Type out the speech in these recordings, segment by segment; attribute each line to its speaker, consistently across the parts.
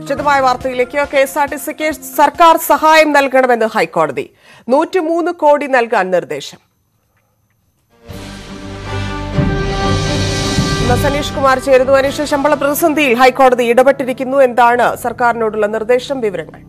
Speaker 1: വിശദമായ വാർത്തയിലേക്ക് K S R T സിക്ക് സർക്കാർ സഹായം നൽകണമെന്ന് ഹൈക്കോടതി നൂറ്റിമൂന്ന് കോടി നൽകാൻ നിർദ്ദേശം ഇന്ന് സനീഷ് കുമാർ ചേരുന്നു അനീഷ് ശമ്പള പ്രതിസന്ധിയിൽ ഹൈക്കോടതി ഇടപെട്ടിരിക്കുന്നു എന്താണ് സർക്കാരിനോടുള്ള നിർദ്ദേശം വിവരങ്ങൾ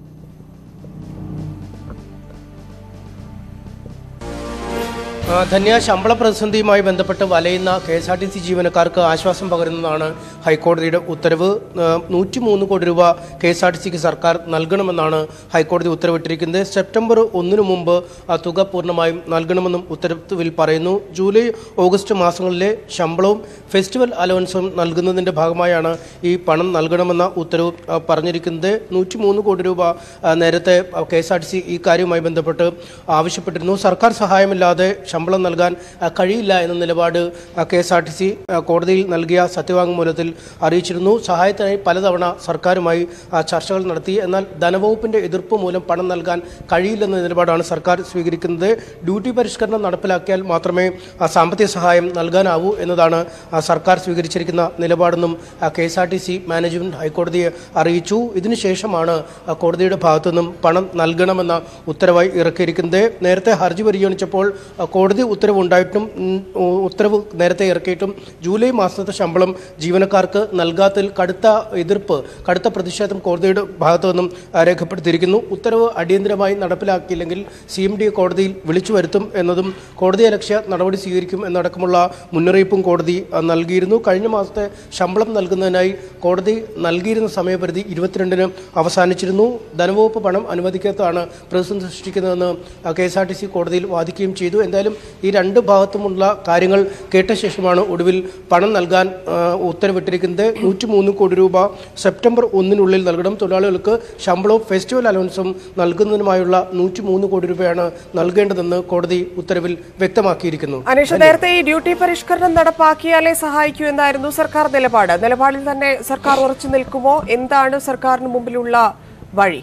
Speaker 2: ആ, ധന്യ ശമ്പള പ്രതിസന്ധിയുമായി ബന്ധപ്പെട്ട് വലയുന്ന K S R T C ജീവനക്കാർക്ക് ആശ്വാസം പകരുന്നതാണ് ഹൈക്കോടതിയുടെ ഉത്തരവ് നൂറ്റി മൂന്ന് കോടി രൂപ കെ എസ് ആർ ടി സിക്ക് സർക്കാർ നൽകണമെന്നാണ് ഹൈക്കോടതി ഉത്തരവിട്ടിരിക്കുന്നത് സെപ്റ്റംബർ ഒന്നിനു മുമ്പ് ആ തുക പൂർണ്ണമായും നൽകണമെന്നും ഉത്തരവിൽ പറയുന്നു ജൂലൈ ഓഗസ്റ്റ് മാസങ്ങളിലെ ശമ്പളവും ഫെസ്റ്റിവൽ അലവൻസും നൽകുന്നതിന്റെ ഭാഗമായാണ് ഈ പണം നൽകണമെന്ന ഉത്തരവ് ആ, പറഞ്ഞിരിക്കുന്നത് നൂറ്റി മൂന്ന് കോടി രൂപ ആ, നേരത്തെ K S R T C ഈ കാര്യവുമായി ബന്ധപ്പെട്ട് ആവശ്യപ്പെട്ടിരുന്നു സർക്കാർ സഹായമില്ലാതെ ശമ്പളം നൽകാൻ ആ, കഴിയില്ല എന്ന നിലപാട് K S R T C കോടതിയിൽ നൽകിയ സത്യവാങ്മൂലത്തിൽ അറിയിച്ചിരുന്നു സഹായത്തിനായി പലതവണ സർക്കാരുമായി ആ, ചർച്ചകൾ നടത്തി എന്നാൽ ധനവകുപ്പിന്റെ എതിർപ്പ് മൂലം പണം നൽകാൻ കഴിയില്ലെന്ന നിലപാടാണ് സർക്കാർ സ്വീകരിക്കുന്നത് ഡ്യൂട്ടി പരിഷ്കരണം നടപ്പിലാക്കിയാൽ മാത്രമേ ആ, സാമ്പത്തിക സഹായം നൽകാനാവൂ എന്നതാണ് ആ, സർക്കാർ സ്വീകരിച്ചിരിക്കുന്ന നിലപാടെന്നും K S R T C management ഹൈക്കോടതിയെ അറിയിച്ചു ഇതിനുശേഷമാണ് ആ, കോടതിയുടെ ഭാഗത്തുനിന്നും പണം നൽകണമെന്ന ഉത്തരവായി ഇറക്കിയിരിക്കുന്നത് നേരത്തെ ഹർജി പരിഗണിച്ചപ്പോൾ ആ, കോടതി ഉത്തരവ് ഉണ്ടായിട്ടും ഉം, ഉ- ഉത്തരവ് നേരത്തെ ഇറക്കിയിട്ടും ജൂലൈ മാസത്തെ ശമ്പളം ജീവനക്കാർക്ക് നൽകാത്തതിൽ കടുത്ത എതിർപ്പ് കടുത്ത പ്രതിഷേധം കോടതിയുടെ ഭാഗത്തു നിന്നും ആ, രേഖപ്പെടുത്തിയിരിക്കുന്നു ഉത്തരവ് അടിയന്തരമായി നടപ്പിലാക്കിയില്ലെങ്കിൽ സി എം ഡി കോടതിയിൽ വിളിച്ചു വരുത്തും എന്നതും കോടതി ലക്ഷ്യ നടപടി സ്വീകരിക്കും എന്നടക്കമുള്ള മുന്നറിയിപ്പും കോടതി ആ, നൽകിയിരുന്നു കഴിഞ്ഞ മാസത്തെ ശമ്പളം നൽകുന്നതിനായി കോടതി നൽകിയിരുന്ന സമയപരിധി ഇരുപത്തിരണ്ടിന് അവസാനിച്ചിരുന്നു ധനവകുപ്പ് പണം അനുവദിക്കാത്തതാണ് പ്രതിസന്ധി സൃഷ്ടിക്കുന്നതെന്ന് K S R T C കോടതിയിൽ വാദിക്കുകയും ചെയ്തു എന്തായാലും ഈ രണ്ട് ഭാഗത്തുമുള്ള കാര്യങ്ങൾ കേട്ട ശേഷമാണ് ഒടുവിൽ പണം നൽകാൻ ആ, ഉത്തരവിട്ടിരിക്കുന്നത് നൂറ്റി മൂന്ന് കോടി രൂപ സെപ്റ്റംബർ ഒന്നിനുള്ളിൽ നൽകണം തൊഴിലാളികൾക്ക് ശമ്പളവും ഫെസ്റ്റിവൽ അലവൻസും നൽകുന്നതിനുമായുള്ള നൂറ്റി മൂന്ന് കോടി രൂപയാണ് നൽകേണ്ടതെന്ന് കോടതി ഉത്തരവിൽ വ്യക്തമാക്കിയിരിക്കുന്നു
Speaker 1: അനീഷ് നേരത്തെ ഈ ഡ്യൂട്ടി പരിഷ്കരണം നടപ്പാക്കിയാലേ സഹായിക്കൂ എന്നായിരുന്നു സർക്കാർ നിലപാട് നിലപാടിൽ തന്നെ സർക്കാർ ഉറച്ചു നിൽക്കുമോ എന്താണ് സർക്കാരിന് മുമ്പിലുള്ള വഴി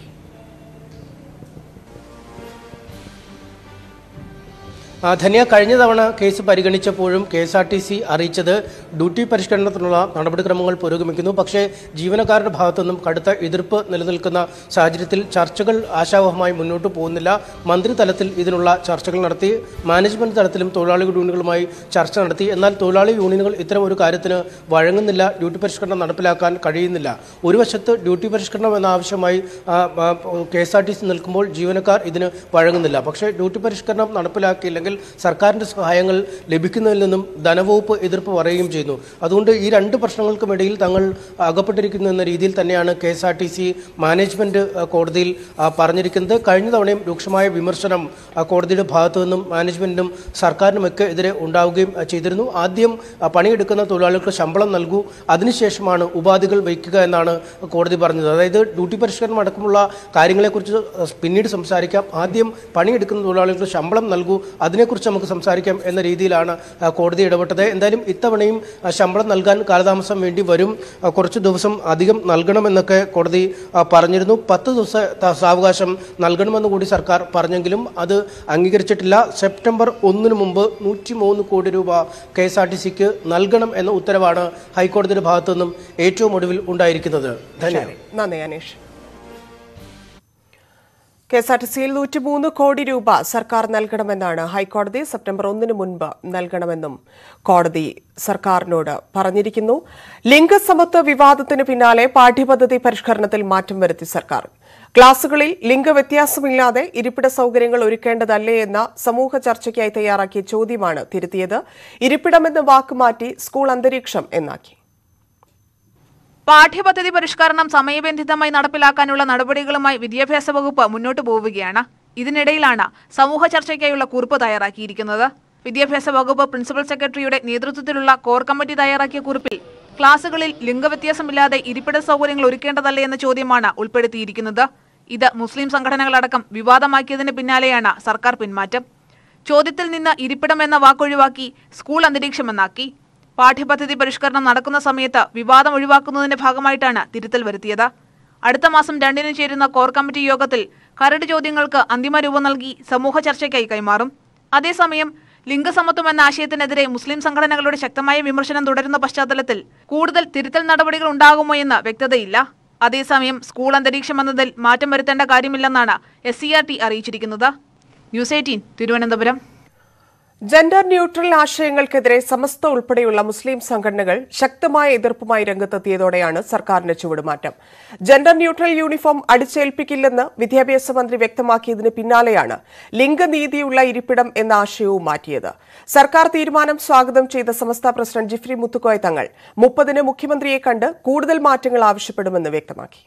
Speaker 2: ആ, ധന്യ കഴിഞ്ഞ തവണ കേസ് പരിഗണിച്ചപ്പോഴും K S R T C അറിയിച്ചത് ഡ്യൂട്ടി പരിഷ്കരണത്തിനുള്ള നടപടിക്രമങ്ങൾ പുരോഗമിക്കുന്നു പക്ഷേ ജീവനക്കാരുടെ ഭാഗത്തുനിന്നും കടുത്ത എതിർപ്പ് നിലനിൽക്കുന്ന സാഹചര്യത്തിൽ ചർച്ചകൾ ആശാവഹമായി മുന്നോട്ട് പോകുന്നില്ല മന്ത്രിതലത്തിൽ ഇതിനുള്ള ചർച്ചകൾ നടത്തി മാനേജ്മെന്റ് തലത്തിലും തൊഴിലാളി യൂണിയനുകളുമായി ചർച്ച നടത്തി എന്നാൽ തൊഴിലാളി യൂണിയനുകൾ ഇത്തരം ഒരു കാര്യത്തിന് വഴങ്ങുന്നില്ല ഡ്യൂട്ടി പരിഷ്കരണം നടപ്പിലാക്കാൻ കഴിയുന്നില്ല ഒരു വശത്ത് ഡ്യൂട്ടി പരിഷ്കരണം എന്ന ആവശ്യമായി K S R T C നിൽക്കുമ്പോൾ ജീവനക്കാർ ഇതിന് വഴങ്ങുന്നില്ല പക്ഷേ ഡ്യൂട്ടി പരിഷ്കരണം നടപ്പിലാക്കിയില്ലെങ്കിൽ സർക്കാരിന്റെ സഹായങ്ങൾ ലഭിക്കുന്നതിൽ നിന്നും ധനവകുപ്പ് എതിർപ്പ് പറയുകയും ചെയ്യുന്നു അതുകൊണ്ട് ഈ രണ്ട് പ്രശ്നങ്ങൾക്കും ഇടയിൽ തങ്ങൾ അകപ്പെട്ടിരിക്കുന്നു എന്ന രീതിയിൽ തന്നെയാണ് K S R T C management ആ, കോടതിയിൽ ആ, പറഞ്ഞിരിക്കുന്നത് കഴിഞ്ഞ തവണയും രൂക്ഷമായ വിമർശനം ആ, കോടതിയുടെ ഭാഗത്തു നിന്നും മാനേജ്മെന്റിനും സർക്കാരിനുമൊക്കെ എതിരെ ഉണ്ടാവുകയും ആ, ചെയ്തിരുന്നു ആദ്യം ആ, പണിയെടുക്കുന്ന തൊഴിലാളികൾക്ക് ശമ്പളം നൽകൂ അതിനുശേഷമാണ് ഉപാധികൾ വയ്ക്കുക എന്നാണ് കോടതി പറഞ്ഞത് അതായത് ഡ്യൂട്ടി പരിഷ്കരണം അടക്കമുള്ള കാര്യങ്ങളെക്കുറിച്ച് പിന്നീട് സംസാരിക്കാം ആദ്യം പണിയെടുക്കുന്ന തൊഴിലാളികൾക്ക് ശമ്പളം നൽകൂ അതിനെക്കുറിച്ച് നമുക്ക് സംസാരിക്കാം എന്ന രീതിയിലാണ് ആ, കോടതി ഇടപെട്ടത് എന്തായാലും ഇത്തവണയും ആ, ശമ്പളം നൽകാൻ കാലതാമസം വേണ്ടി വരും ആ, കുറച്ച് ദിവസം അധികം നൽകണമെന്നൊക്കെ കോടതി ആ, പറഞ്ഞിരുന്നു പത്ത് ദിവസ ത- സാവകാശം നൽകണമെന്ന് കൂടി സർക്കാർ പറഞ്ഞെങ്കിലും അത് അംഗീകരിച്ചിട്ടില്ല സെപ്റ്റംബർ ഒന്നിന് മുമ്പ് നൂറ്റി മൂന്ന് കോടി രൂപ കെ എസ് ആർ ടി സിക്ക് നൽകണം എന്ന ഉത്തരവാണ് ഹൈക്കോടതിയുടെ ഭാഗത്തു നിന്നും ഏറ്റവും ഒടുവിൽ ഉണ്ടായിരിക്കുന്നത് ധന്യവാദം
Speaker 1: നന്ദി Aneesh K S R T സിയിൽ നൂറ്റിമൂന്ന് കോടി രൂപ സർക്കാർ നൽകണമെന്നാണ് ഹൈക്കോടതി സെപ്റ്റംബർ ഒന്നിന് മുൻപ് നൽകണമെന്നും കോടതി സർക്കാരിനോട് പറഞ്ഞിരിക്കുന്നു ലിംഗസമത്വ വിവാദത്തിന് പിന്നാലെ പാഠ്യപദ്ധതി പരിഷ്കരണത്തിൽ മാറ്റം വരുത്തി സർക്കാർ ക്ലാസുകളിൽ ലിംഗവ്യത്യാസമില്ലാതെ ഇരിപ്പിട സൗകര്യങ്ങൾ ഒരുക്കേണ്ടതല്ലേ എന്ന സമൂഹ ചർച്ചയ്ക്കായി തയ്യാറാക്കിയ ചോദ്യമാണ് തിരുത്തിയത് ഇരിപ്പിടമെന്ന വാക്ക് മാറ്റി സ്കൂൾ അന്തരീക്ഷം എന്നാക്കി
Speaker 3: പാഠ്യപദ്ധതി പരിഷ്കരണം സമയബന്ധിതമായി നടപ്പിലാക്കാനുള്ള നടപടികളുമായി വിദ്യാഭ്യാസ വകുപ്പ് മുന്നോട്ട് പോവുകയാണ് ഇതിനിടയിലാണ് സമൂഹ ചർച്ചയ്ക്കായുള്ള കുറിപ്പ് തയ്യാറാക്കിയിരിക്കുന്നത് വിദ്യാഭ്യാസ വകുപ്പ് പ്രിൻസിപ്പൽ സെക്രട്ടറിയുടെ നേതൃത്വത്തിലുള്ള കോർ കമ്മിറ്റി തയ്യാറാക്കിയ കുറിപ്പിൽ ക്ലാസുകളിൽ ലിംഗവ്യത്യാസമില്ലാതെ ഇരിപ്പിട സൗകര്യങ്ങൾ ഒരുക്കേണ്ടതല്ലേ എന്ന ചോദ്യമാണ് ഉൾപ്പെടുത്തിയിരിക്കുന്നത് ഇത് മുസ്ലിം സംഘടനകളടക്കം വിവാദമാക്കിയതിന് പിന്നാലെയാണ് സർക്കാർ പിന്മാറ്റം ചോദ്യത്തിൽ നിന്ന് ഇരിപ്പിടം എന്ന വാക്കൊഴിവാക്കി സ്കൂൾ അന്തരീക്ഷമെന്നാക്കി പാഠ്യപദ്ധതി പരിഷ്കരണം നടക്കുന്ന സമയത്ത് വിവാദം ഒഴിവാക്കുന്നതിന്റെ ഭാഗമായിട്ടാണ് തിരുത്തൽ വരുത്തിയത് അടുത്ത മാസം രണ്ടിന് ചേരുന്ന കോർ കമ്മിറ്റി യോഗത്തിൽ കരട് ചോദ്യങ്ങൾക്ക് അന്തിമ രൂപം നൽകി സമൂഹ ചർച്ചയ്ക്കായി കൈമാറും അതേസമയം ലിംഗസമത്വം എന്ന ആശയത്തിനെതിരെ മുസ്ലിം സംഘടനകളുടെ ശക്തമായ വിമർശനം തുടരുന്ന പശ്ചാത്തലത്തിൽ കൂടുതൽ തിരുത്തൽ നടപടികൾ ഉണ്ടാകുമോ എന്ന് വ്യക്തതയില്ല അതേസമയം സ്കൂൾ അന്തരീക്ഷം എന്നതിൽ മാറ്റം വരുത്തേണ്ട കാര്യമില്ലെന്നാണ് എസ് സി ആർ ടി അറിയിച്ചിരിക്കുന്നത് news eighteen Thiruvananthapuram
Speaker 1: gender neutral ആശയങ്ങൾക്കെതിരെ സമസ്ത ഉൾപ്പെടെയുള്ള മുസ്ലിം സംഘടനകൾ ശക്തമായ എതിർപ്പുമായി രംഗത്തെത്തിയതോടെയാണ് സർക്കാരിന്റെ ചുവടുമാറ്റം ജെൻഡർ ന്യൂട്രൽ യൂണിഫോം അടിച്ചേൽപ്പിക്കില്ലെന്ന് വിദ്യാഭ്യാസ മന്ത്രി വ്യക്തമാക്കിയതിന് പിന്നാലെയാണ് ലിംഗനീതിയുള്ള ഇരിപ്പിടം എന്ന ആശയവും മാറ്റിയത് സർക്കാർ തീരുമാനം സ്വാഗതം ചെയ്ത സമസ്ത പ്രസിഡന്റ് ജിഫ്രി മുത്തുക്കോയ തങ്ങൾ മുപ്പതിന് മുഖ്യമന്ത്രിയെ കണ്ട് കൂടുതൽ മാറ്റങ്ങൾ ആവശ്യപ്പെടുമെന്ന് വ്യക്തമാക്കി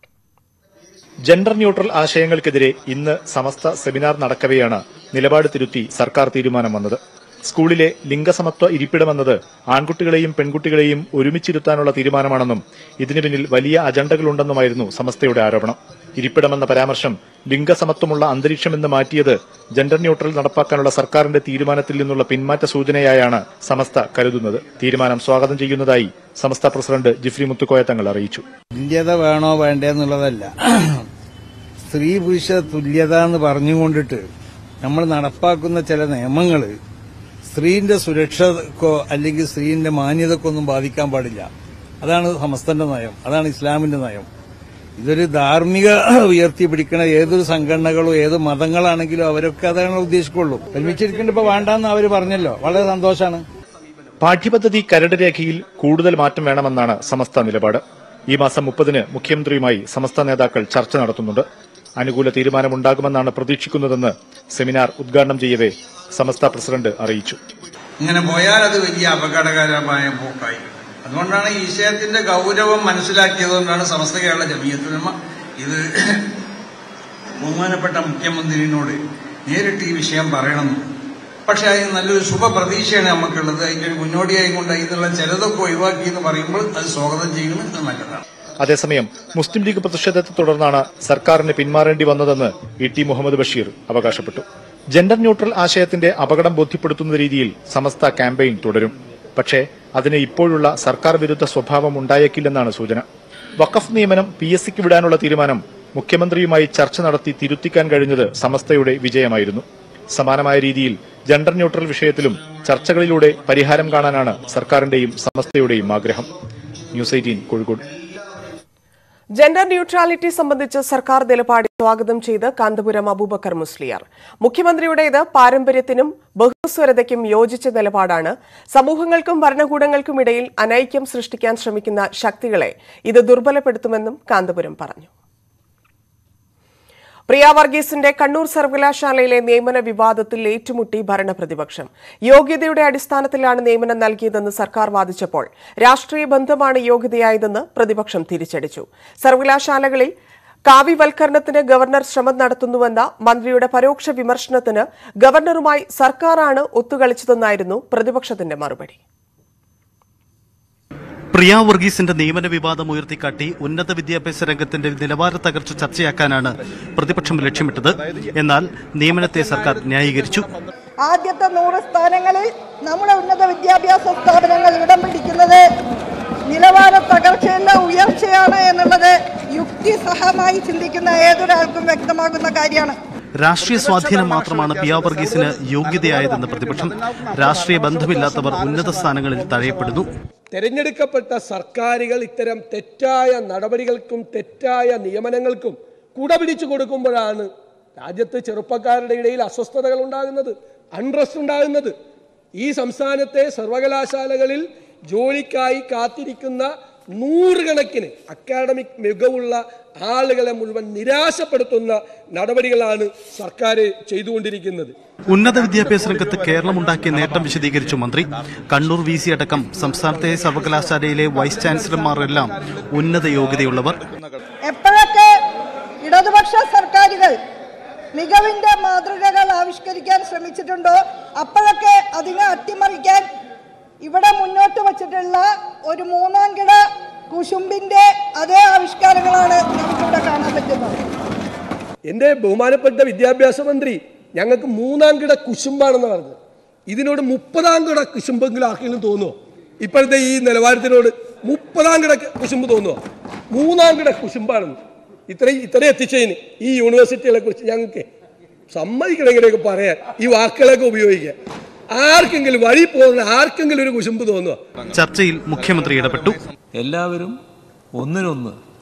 Speaker 4: ജെൻഡർ ന്യൂട്രൽ ആശയങ്ങൾക്കെതിരെ ഇന്ന് സമസ്ത സെമിനാർ നടക്കവെയാണ് നിലപാട് തിരുത്തി സർക്കാർ തീരുമാനം വന്നത് സ്കൂളിലെ ലിംഗസമത്വ ഇരിപ്പിടമെന്നത് ആൺകുട്ടികളെയും പെൺകുട്ടികളെയും ഒരുമിച്ചിരുത്താനുള്ള തീരുമാനമാണെന്നും ഇതിനു പിന്നിൽ വലിയ അജണ്ടകളുണ്ടെന്നുമായിരുന്നു സമസ്തയുടെ ആരോപണം ഇരിപ്പിടമെന്ന പരാമർശം ലിംഗസമത്വമുള്ള അന്തരീക്ഷമെന്ന് മാറ്റിയത് ജെൻഡർ ന്യൂട്രൽ നടപ്പാക്കാനുള്ള സർക്കാരിന്റെ തീരുമാനത്തിൽ നിന്നുള്ള പിന്മാറ്റ സൂചനയായാണ് സമസ്ത കരുതുന്നത് തീരുമാനം സ്വാഗതം ചെയ്യുന്നതായി സമസ്ത പ്രസിഡന്റ് ജിഫ്രി മുത്തുക്കോയ തങ്ങൾ അറിയിച്ചു
Speaker 5: തുല്യത വേണോ വേണ്ടേ എന്നുള്ളതല്ല സ്ത്രീ പുരുഷ തുല്യത എന്ന് പറഞ്ഞുകൊണ്ടിട്ട് നമ്മൾ നടപ്പാക്കുന്ന ചില നിയമങ്ങൾ സ്ത്രീന്റെ സുരക്ഷക്കോ അല്ലെങ്കിൽ സ്ത്രീന്റെ മാന്യതക്കോ ഒന്നും ബാധിക്കാൻ പാടില്ല അതാണ് സമസ്തന്റെ നയം അതാണ് ഇസ്ലാമിന്റെ നയം ഇതൊരു ധാർമ്മിക ഉയർത്തിപ്പിടിക്കണ ഏതൊരു സംഘടനകളോ ഏത് മതങ്ങളാണെങ്കിലും അവരൊക്കെ അതാണ് ഉദ്ദേശിക്കുള്ളൂ ഒരുമിച്ചിരിക്കേണ്ട ഇപ്പൊ വേണ്ടെന്ന് അവർ പറഞ്ഞല്ലോ വളരെ സന്തോഷമാണ്
Speaker 4: പാഠ്യപദ്ധതി കരട് രേഖയിൽ കൂടുതൽ മാറ്റം വേണമെന്നാണ് സമസ്ത നിലപാട് ഈ മാസം മുപ്പതിന് മുഖ്യമന്ത്രിയുമായി സമസ്ത നേതാക്കൾ ചർച്ച നടത്തുന്നുണ്ട് അനുകൂല തീരുമാനമുണ്ടാകുമെന്നാണ് പ്രതീക്ഷിക്കുന്നതെന്ന് സെമിനാർ ഉദ്ഘാടനം ചെയ്യവേ സമസ്ത പ്രസിഡന്റ് അറിയിച്ചു
Speaker 6: ഇങ്ങനെ പോയാൽ അത് വലിയ അപകടകരമായ പോക്കായി അതുകൊണ്ടാണ് ഈ വിഷയത്തിന്റെ ഗൗരവം മനസ്സിലാക്കിയതുകൊണ്ടാണ് സമസ്ത കേരള ജമീയത്തുലമ ഇത് ബഹുമാനപ്പെട്ട മുഖ്യമന്ത്രിയോട് നേരിട്ട് ഈ വിഷയം പറയണം പക്ഷെ അതിന് നല്ലൊരു ശുഭപ്രതീക്ഷയാണ് നമുക്കുള്ളത് അതിന്റെ ഒരു മുന്നോടിയായി കൊണ്ട് ഇതിനുള്ള ചിലതൊക്കെ ഒഴിവാക്കി എന്ന് പറയുമ്പോൾ അത് സ്വാഗതം ചെയ്യുന്നത് അത് നല്ലതാണ്
Speaker 4: അതേസമയം മുസ്ലിം ലീഗ് പ്രതിഷേധത്തെ തുടർന്നാണ് സർക്കാരിന് പിന്മാറേണ്ടി വന്നതെന്ന് ഇ ടി മുഹമ്മദ് ബഷീർ അവകാശപ്പെട്ടു ജെൻഡർ ന്യൂട്രൽ ആശയത്തിന്റെ അപകടം ബോധ്യപ്പെടുത്തുന്ന രീതിയിൽ സമസ്ത ക്യാമ്പയിൻ തുടരും പക്ഷേ അതിന് ഇപ്പോഴുള്ള സർക്കാർ വിരുദ്ധ സ്വഭാവം ഉണ്ടായേക്കില്ലെന്നാണ് സൂചന വഖഫ് നിയമനം പി എസ് സിക്ക് വിടാനുള്ള തീരുമാനം മുഖ്യമന്ത്രിയുമായി ചർച്ച നടത്തി തിരുത്തിക്കാൻ കഴിഞ്ഞത് സമസ്തയുടെ വിജയമായിരുന്നു സമാനമായ രീതിയിൽ ജെൻഡർ ന്യൂട്രൽ വിഷയത്തിലും ചർച്ചകളിലൂടെ പരിഹാരം കാണാനാണ് സർക്കാരിന്റെയും സമസ്തയുടെയും ആഗ്രഹം news eighteen Kozhikode
Speaker 1: gender neutrality സംബന്ധിച്ച് സർക്കാർ നിലപാട് സ്വാഗതം ചെയ്ത് കാന്തപുരം അബൂബക്കർ മുസ്ലിയാർ മുഖ്യമന്ത്രിയുടേത് പാരമ്പര്യത്തിനും ബഹുസ്വരതയ്ക്കും യോജിച്ച നിലപാടാണ് സമൂഹങ്ങൾക്കും ഭരണകൂടങ്ങൾക്കും ഇടയിൽ അനൈക്യം സൃഷ്ടിക്കാൻ ശ്രമിക്കുന്ന ശക്തികളെ ഇത് ദുർബലപ്പെടുത്തുമെന്നും കാന്തപുരം പറഞ്ഞു പ്രിയ വർഗീസിന്റെ കണ്ണൂർ സർവകലാശാലയിലെ നിയമന വിവാദത്തിൽ ഏറ്റുമുട്ടി ഭരണപ്രതിപക്ഷം യോഗ്യതയുടെ അടിസ്ഥാനത്തിലാണ് നിയമനം നൽകിയതെന്ന് സർക്കാർ വാദിച്ചപ്പോൾ രാഷ്ട്രീയ ബന്ധമാണ് യോഗ്യതയായതെന്ന് പ്രതിപക്ഷം തിരിച്ചടിച്ചു സർവകലാശാലകളിൽ കാവ്യവൽക്കരണത്തിന് ഗവർണർ ശ്രമം നടത്തുന്നുവെന്ന മന്ത്രിയുടെ പരോക്ഷ വിമർശനത്തിന് ഗവർണറുമായി സർക്കാരാണ് ഒത്തുകളിച്ചതെന്നായിരുന്നു പ്രതിപക്ഷത്തിന്റെ മറുപടി
Speaker 7: പ്രിയ വർഗീസിന്റെ നിയമന വിവാദം ഉയർത്തിക്കാട്ടി ഉന്നത വിദ്യാഭ്യാസ രംഗത്തിന്റെ നിലവാര തകർച്ച ചർച്ചയാക്കാനാണ് പ്രതിപക്ഷം ലക്ഷ്യമിട്ടത് എന്നാൽ നിയമനത്തെ സർക്കാർ ന്യായീകരിച്ചു
Speaker 8: ആദ്യത്തെ നൂറ് സ്ഥാനങ്ങളിൽ നമ്മുടെ ഉന്നത വിദ്യാഭ്യാസ സ്ഥാപനങ്ങൾ ഇടം പിടിക്കുന്നത് നിലവാര തകർച്ചയല്ല ഉയർച്ചയാണ് എന്നുള്ളത് യുക്തിസഹമായി ചിന്തിക്കുന്ന ഏതൊരാൾക്കും വ്യക്തമാകുന്ന കാര്യമാണ്
Speaker 7: രാഷ്ട്രീയ സ്വാധീനം മാത്രമാണ് പിയ വർഗീസിന് യോഗ്യതയായതെന്ന് പ്രതിപക്ഷം രാഷ്ട്രീയ ബന്ധമില്ലാത്തവർ ഉന്നത സ്ഥാനങ്ങളിൽ തഴയപ്പെടുന്നു
Speaker 9: തെരഞ്ഞെടുക്കപ്പെട്ട സർക്കാരുകൾ ഇത്തരം തെറ്റായ നടപടികൾക്കും തെറ്റായ നിയമനങ്ങൾക്കും കുടപിടിച്ചു കൊടുക്കുമ്പോഴാണ് രാജ്യത്ത് ചെറുപ്പക്കാരുടെ ഇടയിൽ അസ്വസ്ഥതകൾ ഉണ്ടാകുന്നത് അൺട്രസ്റ്റ് ഉണ്ടാകുന്നത് ഈ സംസ്ഥാനത്തെ സർവകലാശാലകളിൽ ജോലിക്കായി കാത്തിരിക്കുന്ന നൂറുകണക്കിന് അക്കാഡമിക് മികവുള്ള ആളുകളെ മുഴുവൻ നിരാശപ്പെടുത്തുന്ന നടപടികളാണ് സർക്കാർ ചെയ്തുകൊണ്ടിരിക്കുന്നത്
Speaker 7: ഉന്നത വിദ്യാഭ്യാസ രംഗത്ത് കേരളം ഉണ്ടാക്കിയ നേട്ടം വിശദീകരിച്ചു മന്ത്രി കണ്ണൂർ വി സി അടക്കം സംസ്ഥാനത്തെ സർവകലാശാലയിലെ വൈസ് ചാൻസലർമാരെല്ലാം ഉന്നത യോഗ്യതയുള്ളവർ
Speaker 8: എപ്പോഴൊക്കെ ഇടതുപക്ഷ സർക്കാരുകൾ മികവിന്റെ മാതൃകകൾ ആവിഷ്കരിക്കാൻ ശ്രമിച്ചിട്ടുണ്ടോ അപ്പോഴൊക്കെ അതിനെ അട്ടിമറിക്കാൻ ഇവിടെ മുന്നോട്ട് വച്ചിട്ടുള്ള ഒരു മൂന്നാം കിട കുശുമ്പിന്റെ അതേ ആവിഷ്കാരങ്ങളാണ് നമുക്കിവിടെ കാണാൻ പറ്റുന്നത്
Speaker 9: എൻ്റെ ബഹുമാനപ്പെട്ട വിദ്യാഭ്യാസ മന്ത്രി ഞങ്ങൾക്ക് മൂന്നാം കിട കുശുമ്പാണെന്ന് പറഞ്ഞത് ഇതിനോട് മുപ്പതാം കിട കുശുമ്പെങ്കിലും ആർക്കെങ്കിലും തോന്നുമോ ഇപ്പോഴത്തെ ഈ നിലവാരത്തിനോട് മുപ്പതാം കിട കുശുമ്പ് തോന്നുമോ മൂന്നാം കിട കുശുമ്പാണെന്ന് ഇത്രയും ഇത്രയും എത്തിച്ചതിന് ഈ യൂണിവേഴ്സിറ്റികളെ കുറിച്ച് ഞങ്ങൾക്ക് സമ്മതിക്കണമെങ്കിലൊക്കെ പറയാൻ ഈ വാക്കുകളൊക്കെ ഉപയോഗിക്കാൻ ആർക്കെങ്കിലും വഴി പോകുന്ന ആർക്കെങ്കിലും ഒരു കുശുമ്പ് തോന്നുമോ
Speaker 7: ചർച്ചയിൽ മുഖ്യമന്ത്രി ഇടപെട്ടു
Speaker 10: എല്ലാവരും ഒന്നിനൊന്ന്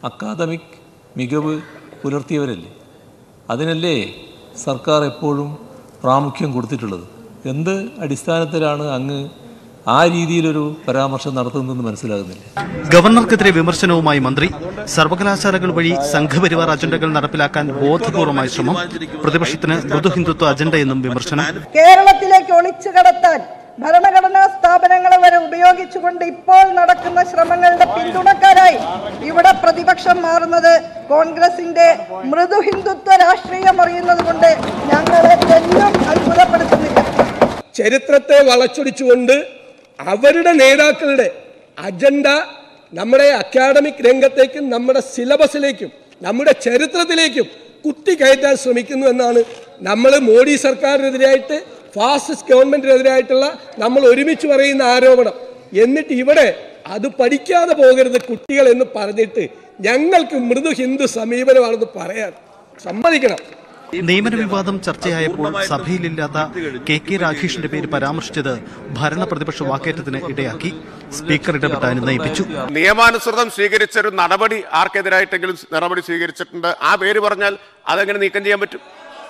Speaker 10: അക്കാദമിക് മികവ് പുലർത്തിയവരല്ലേ അതിനല്ലേ സർക്കാർ എപ്പോഴും പ്രാമുഖ്യം കൊടുത്തിട്ടുള്ളത് എന്ത് അടിസ്ഥാനത്തിലാണ് അങ്ങ് ആ രീതിയിലൊരു പരാമർശം നടത്തുന്നതെന്ന് മനസ്സിലാകുന്നില്ല
Speaker 7: ഗവർണർക്കെതിരെ വിമർശനവുമായി മന്ത്രി സർവകലാശാലകൾ വഴി സംഘപരിവാർ അജണ്ടകൾ നടപ്പിലാക്കാൻ ബോധപൂർവമായ ശ്രമം പ്രതിപക്ഷത്തിന് മൃദു ഹിന്ദുത്വ അജണ്ടയെന്നും വിമർശനം
Speaker 8: കേരളത്തിലേക്ക് ഒളിച്ചു കടത്താൻ ഭരണഘടനാ സ്ഥാപനങ്ങളെ വരെ ഉപയോഗിച്ചുകൊണ്ട് ഇപ്പോൾ നടക്കുന്ന ശ്രമങ്ങളുടെ പിന്തുണക്കാരായി ഇവിടെ പ്രതിപക്ഷം മാറുന്നത് കോൺഗ്രസിന്റെ മൃദു ഹിന്ദുത്വ രാഷ്ട്രീയം അറിയുന്നത് കൊണ്ട് ഞങ്ങളെ തെല്ലും അത്ഭുതപ്പെടുത്തുന്നില്ല
Speaker 9: ചരിത്രത്തെ വളച്ചൊടിച്ചുകൊണ്ട് അവരുടെ നേതാക്കളുടെ അജണ്ട നമ്മുടെ അക്കാഡമിക് രംഗത്തേക്കും നമ്മുടെ സിലബസിലേക്കും നമ്മുടെ ചരിത്രത്തിലേക്കും കുത്തിക്കയറ്റാൻ ശ്രമിക്കുന്നു എന്നാണ് നമ്മൾ മോഡി സർക്കാരിനെതിരായിട്ട് ഫാസിസ്റ്റ് ഗവൺമെന്റിനെതിരായിട്ടുള്ള നമ്മൾ ഒരുമിച്ച് പറയുന്ന ആരോപണം എന്നിട്ട് ഇവിടെ അത് പഠിക്കാതെ പോകരുത് കുട്ടികൾ എന്ന് പറഞ്ഞിട്ട് ഞങ്ങൾക്ക് മൃദു ഹിന്ദു സമീപനമാണെന്ന് പറയാൻ സമ്മതിക്കണം
Speaker 7: നിയമന വിവാദം ചർച്ചയായപ്പോൾ സഭയിലില്ലാത്ത കെ കെ രാഘേഷിന്റെ പേര് പരാമർശിച്ചത് ഭരണ പ്രതിപക്ഷ വാക്കേറ്റത്തിന് ഇടയാക്കി സ്പീക്കർ ഇടപെട്ട് അനുനയിപ്പിച്ചു
Speaker 11: നിയമാനുസൃതം സ്വീകരിച്ച ഒരു നടപടി ആർക്കെതിരായിട്ടെങ്കിലും നടപടി സ്വീകരിച്ചിട്ടുണ്ട് ആ പേര് പറഞ്ഞാൽ അതെങ്ങനെ നീക്കം ചെയ്യാൻ പറ്റും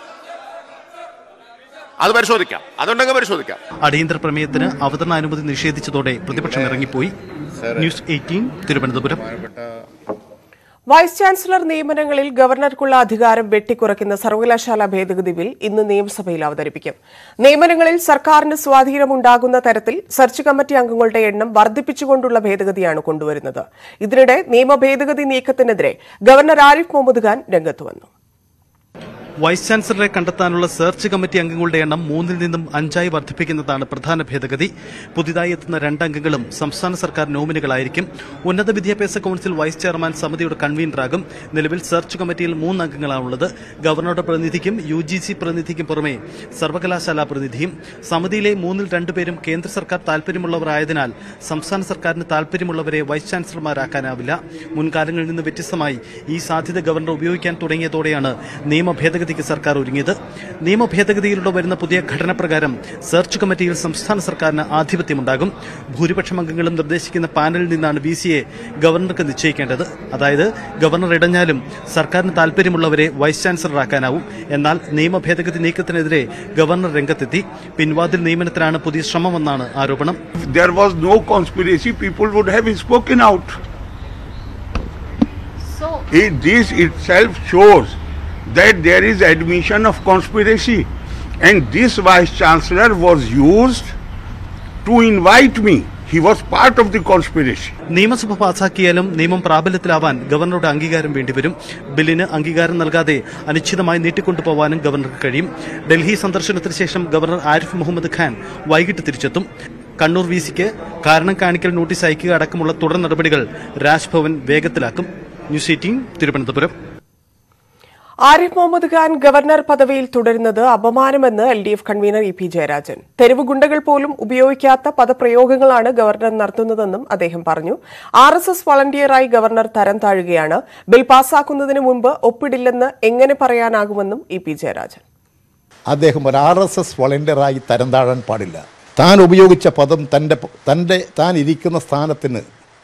Speaker 11: അത് പരിശോധിക്കാം അതുണ്ടെങ്കിൽ പരിശോധിക്കാം
Speaker 7: അടിയന്തര പ്രമേയത്തിന് അവതരണാനുമതി നിഷേധിച്ചതോടെ പ്രതിപക്ഷം ഇറങ്ങിപ്പോയി news eighteen Thiruvananthapuram
Speaker 1: vice chancellor നിയമനങ്ങളിൽ ഗവർണർക്കുള്ള അധികാരം വെട്ടിക്കുറയ്ക്കുന്ന സർവകലാശാല ഭേദഗതി ബിൽ ഇന്ന് നിയമസഭയിൽ അവതരിപ്പിക്കും നിയമനങ്ങളിൽ സർക്കാരിന് സ്വാധീനമുണ്ടാകുന്ന തരത്തിൽ സെർച്ച് കമ്മിറ്റി അംഗങ്ങളുടെ എണ്ണം വർദ്ധിപ്പിച്ചുകൊണ്ടുള്ള ഭേദഗതിയാണ് കൊണ്ടുവരുന്നത് ഇതിനിടെ നിയമ ഭേദഗതി നീക്കത്തിനെതിരെ ഗവർണർ ആരിഫ് മുഹമ്മദ് ഖാൻ രംഗത്ത് വന്നു
Speaker 7: വൈസ് ചാൻസലറെ കണ്ടെത്താനുള്ള സെർച്ച് കമ്മിറ്റി അംഗങ്ങളുടെ എണ്ണം മൂന്നിൽ നിന്നും അഞ്ചായി വർദ്ധിപ്പിക്കുന്നതാണ് പ്രധാന ഭേദഗതി പുതിയതായി എത്തുന്ന രണ്ടംഗങ്ങളും സംസ്ഥാന സർക്കാർ നോമിനികളായിരിക്കും ഉന്നത വിദ്യാഭ്യാസ കൌൺസിൽ വൈസ് ചെയർമാൻ സമിതിയുടെ കൺവീനറാകും നിലവിൽ സെർച്ച് കമ്മിറ്റിയിൽ മൂന്ന് അംഗങ്ങളാണുള്ളത് ഗവർണറുടെ പ്രതിനിധിക്കും യു ജി സി പ്രതിനിധിക്കും പുറമെ സർവകലാശാല പ്രതിനിധിയും സമിതിയിലെ മൂന്നിൽ രണ്ടുപേരും കേന്ദ്ര സർക്കാർ താൽപര്യമുള്ളവരായതിനാൽ സംസ്ഥാന സർക്കാരിന് താൽപര്യമുള്ളവരെ വൈസ് ചാൻസലർമാരാക്കാനാവില്ല മുൻകാലങ്ങളിൽ നിന്ന് വ്യത്യസ്തമായി ഈ സാധ്യത ഗവർണർ ഉപയോഗിക്കാൻ തുടങ്ങിയതോടെയാണ് നിയമ ഭേദഗതിക്ക് സർക്കാർ ഒരുങ്ങിയത് നിയമ ഭേദഗതിയിലൂടെ വരുന്ന പുതിയ ഘടന പ്രകാരം സെർച്ച് കമ്മിറ്റിയിൽ സംസ്ഥാന സർക്കാരിന് ആധിപത്യമുണ്ടാകും ഭൂരിപക്ഷം അംഗങ്ങളും നിർദ്ദേശിക്കുന്ന പാനലിൽ നിന്നാണ് വി സിയെ ഗവർണർക്ക് നിശ്ചയിക്കേണ്ടത് അതായത് ഗവർണർ ഇടഞ്ഞാലും സർക്കാരിന് താൽപര്യമുള്ളവരെ വൈസ് ചാൻസലറാക്കാനാവും എന്നാൽ നിയമ ഭേദഗതി നീക്കത്തിനെതിരെ ഗവർണർ രംഗത്തെത്തി പിൻവാതിൽ നിയമനത്തിനാണ് പുതിയ ശ്രമമെന്നാണ് ആരോപണം
Speaker 12: If there was no conspiracy, people would have spoken out. It, this itself shows that there is admission of conspiracy. And this vice chancellor was used to invite me. He was part of the conspiracy.
Speaker 7: നിയമസഭ പാസാക്കിയാലും നിയമം പ്രാബല്യത്തിലാവാൻ ഗവർണറുടെ അംഗീകാരം വേണ്ടിവരും ബില്ലിന് അംഗീകാരം നൽകാതെ അനിശ്ചിതമായി നീട്ടിക്കൊണ്ടുപോവാനും ഗവർണർക്ക് കഴിയും ഡൽഹി സന്ദർശനത്തിന് ശേഷം ഗവർണർ ആരിഫ് മുഹമ്മദ് ഖാൻ വൈകിട്ട് തിരിച്ചെത്തും കണ്ണൂർ വി സിക്ക് കാരണം കാണിക്കൽ നോട്ടീസ് അയക്കുക അടക്കമുള്ള തുടർ നടപടികൾ രാജ്ഭവൻ വേഗത്തിലാക്കും ന്യൂസ് എയ്റ്റീൻ തിരുവനന്തപുരം
Speaker 1: ആരിഫ് മുഹമ്മദ് ഖാൻ ഗവർണർ പദവിയിൽ തുടരുന്നത് അപമാനമെന്ന് L D F convener E P Jayarajan തെരുവ് ഗുണ്ടകൾ പോലും ഉപയോഗിക്കാത്ത പദപ്രയോഗങ്ങളാണ് ഗവർണർ നടത്തുന്നതെന്നും അദ്ദേഹം പറഞ്ഞു ആർ എസ് എസ് വളണ്ടിയറായി ഗവർണർ തരം താഴുകയാണ് ബിൽ പാസാക്കുന്നതിന് മുൻപ് ഒപ്പിടില്ലെന്ന് എങ്ങനെ പറയാനാകുമെന്നും ഇ പി ജയരാജൻ
Speaker 13: അദ്ദേഹം ഒരു ആർ എസ് എസ് വളണ്ടിയറായി തരം താഴാൻ പാടില്ല താൻ ഉപയോഗിച്ച പദം തൻ്റെ തൻ്റെ താൻ ഇരിക്കുന്ന സ്ഥാനത്തിന്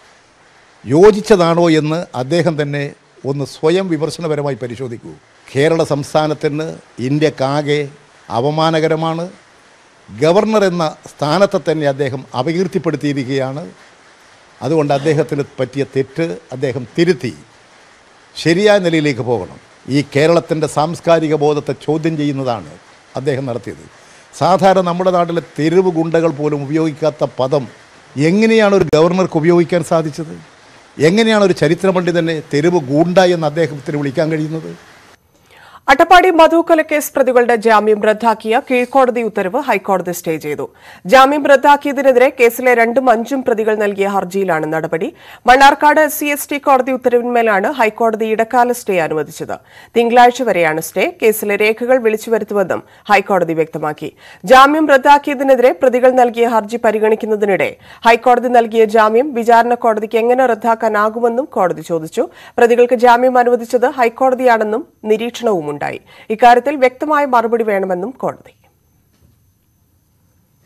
Speaker 13: യോജിച്ചതാണോ എന്ന് അദ്ദേഹം തന്നെ ഒന്ന് സ്വയം വിമർശനപരമായി പരിശോധിക്കൂ കേരള സംസ്ഥാനത്തിന് ഇന്ത്യക്കാകെ അപമാനകരമാണ് ഗവർണർ എന്ന സ്ഥാനത്തെ തന്നെ അദ്ദേഹം അപകീർത്തിപ്പെടുത്തിയിരിക്കുകയാണ് അതുകൊണ്ട് അദ്ദേഹത്തിന് പറ്റിയ തെറ്റ് അദ്ദേഹം തിരുത്തി ശരിയായ നിലയിലേക്ക് പോകണം ഈ കേരളത്തിൻ്റെ സാംസ്കാരിക ബോധത്തെ ചോദ്യം ചെയ്യുന്നതാണ് അദ്ദേഹം നടത്തിയത് സാധാരണ നമ്മുടെ നാട്ടിലെ തെരുവ് ഗുണ്ടകൾ പോലും ഉപയോഗിക്കാത്ത പദം എങ്ങനെയാണ് ഒരു ഗവർണർക്ക് ഉപയോഗിക്കാൻ സാധിച്ചത് എങ്ങനെയാണ് ഒരു ചരിത്രപണ്ഡിതനെ തെരുവ് ഗൂണ്ട എന്ന് അദ്ദേഹത്തിന് വിളിക്കാൻ കഴിയുന്നത്
Speaker 1: അട്ടപ്പാടി മധു കൊലക്കേസ് പ്രതികളുടെ ജാമ്യം റദ്ദാക്കിയ കീഴ്ക്കോടതി ഉത്തരവ് ഹൈക്കോടതി സ്റ്റേ ചെയ്തു ജാമ്യം റദ്ദാക്കിയതിനെതിരെ കേസിലെ രണ്ടും അഞ്ചും പ്രതികൾ നൽകിയ ഹർജിയിലാണ് നടപടി Mannarkkad S C S T കോടതി ഉത്തരവിന്മേലാണ് ഹൈക്കോടതി ഇടക്കാല സ്റ്റേ അനുവദിച്ചത് തിങ്കളാഴ്ച വരെയാണ് സ്റ്റേ കേസിലെ രേഖകൾ വിളിച്ചുവരുത്തുമെന്നും ഹൈക്കോടതി വ്യക്തമാക്കി ജാമ്യം റദ്ദാക്കിയതിനെതിരെ പ്രതികൾ നൽകിയ ഹർജി പരിഗണിക്കുന്നതിനിടെ ഹൈക്കോടതി നൽകിയ ജാമ്യം വിചാരണ കോടതിക്ക് എങ്ങനെ റദ്ദാക്കാനാകുമെന്നും കോടതി ചോദിച്ചു പ്രതികൾക്ക് ജാമ്യം അനുവദിച്ചത് ഹൈക്കോടതിയാണെന്നും നിരീക്ഷണവുമുണ്ടായി ഇക്കാര്യത്തിൽ വ്യക്തമായ മറുപടി വേണമെന്നും കോടതി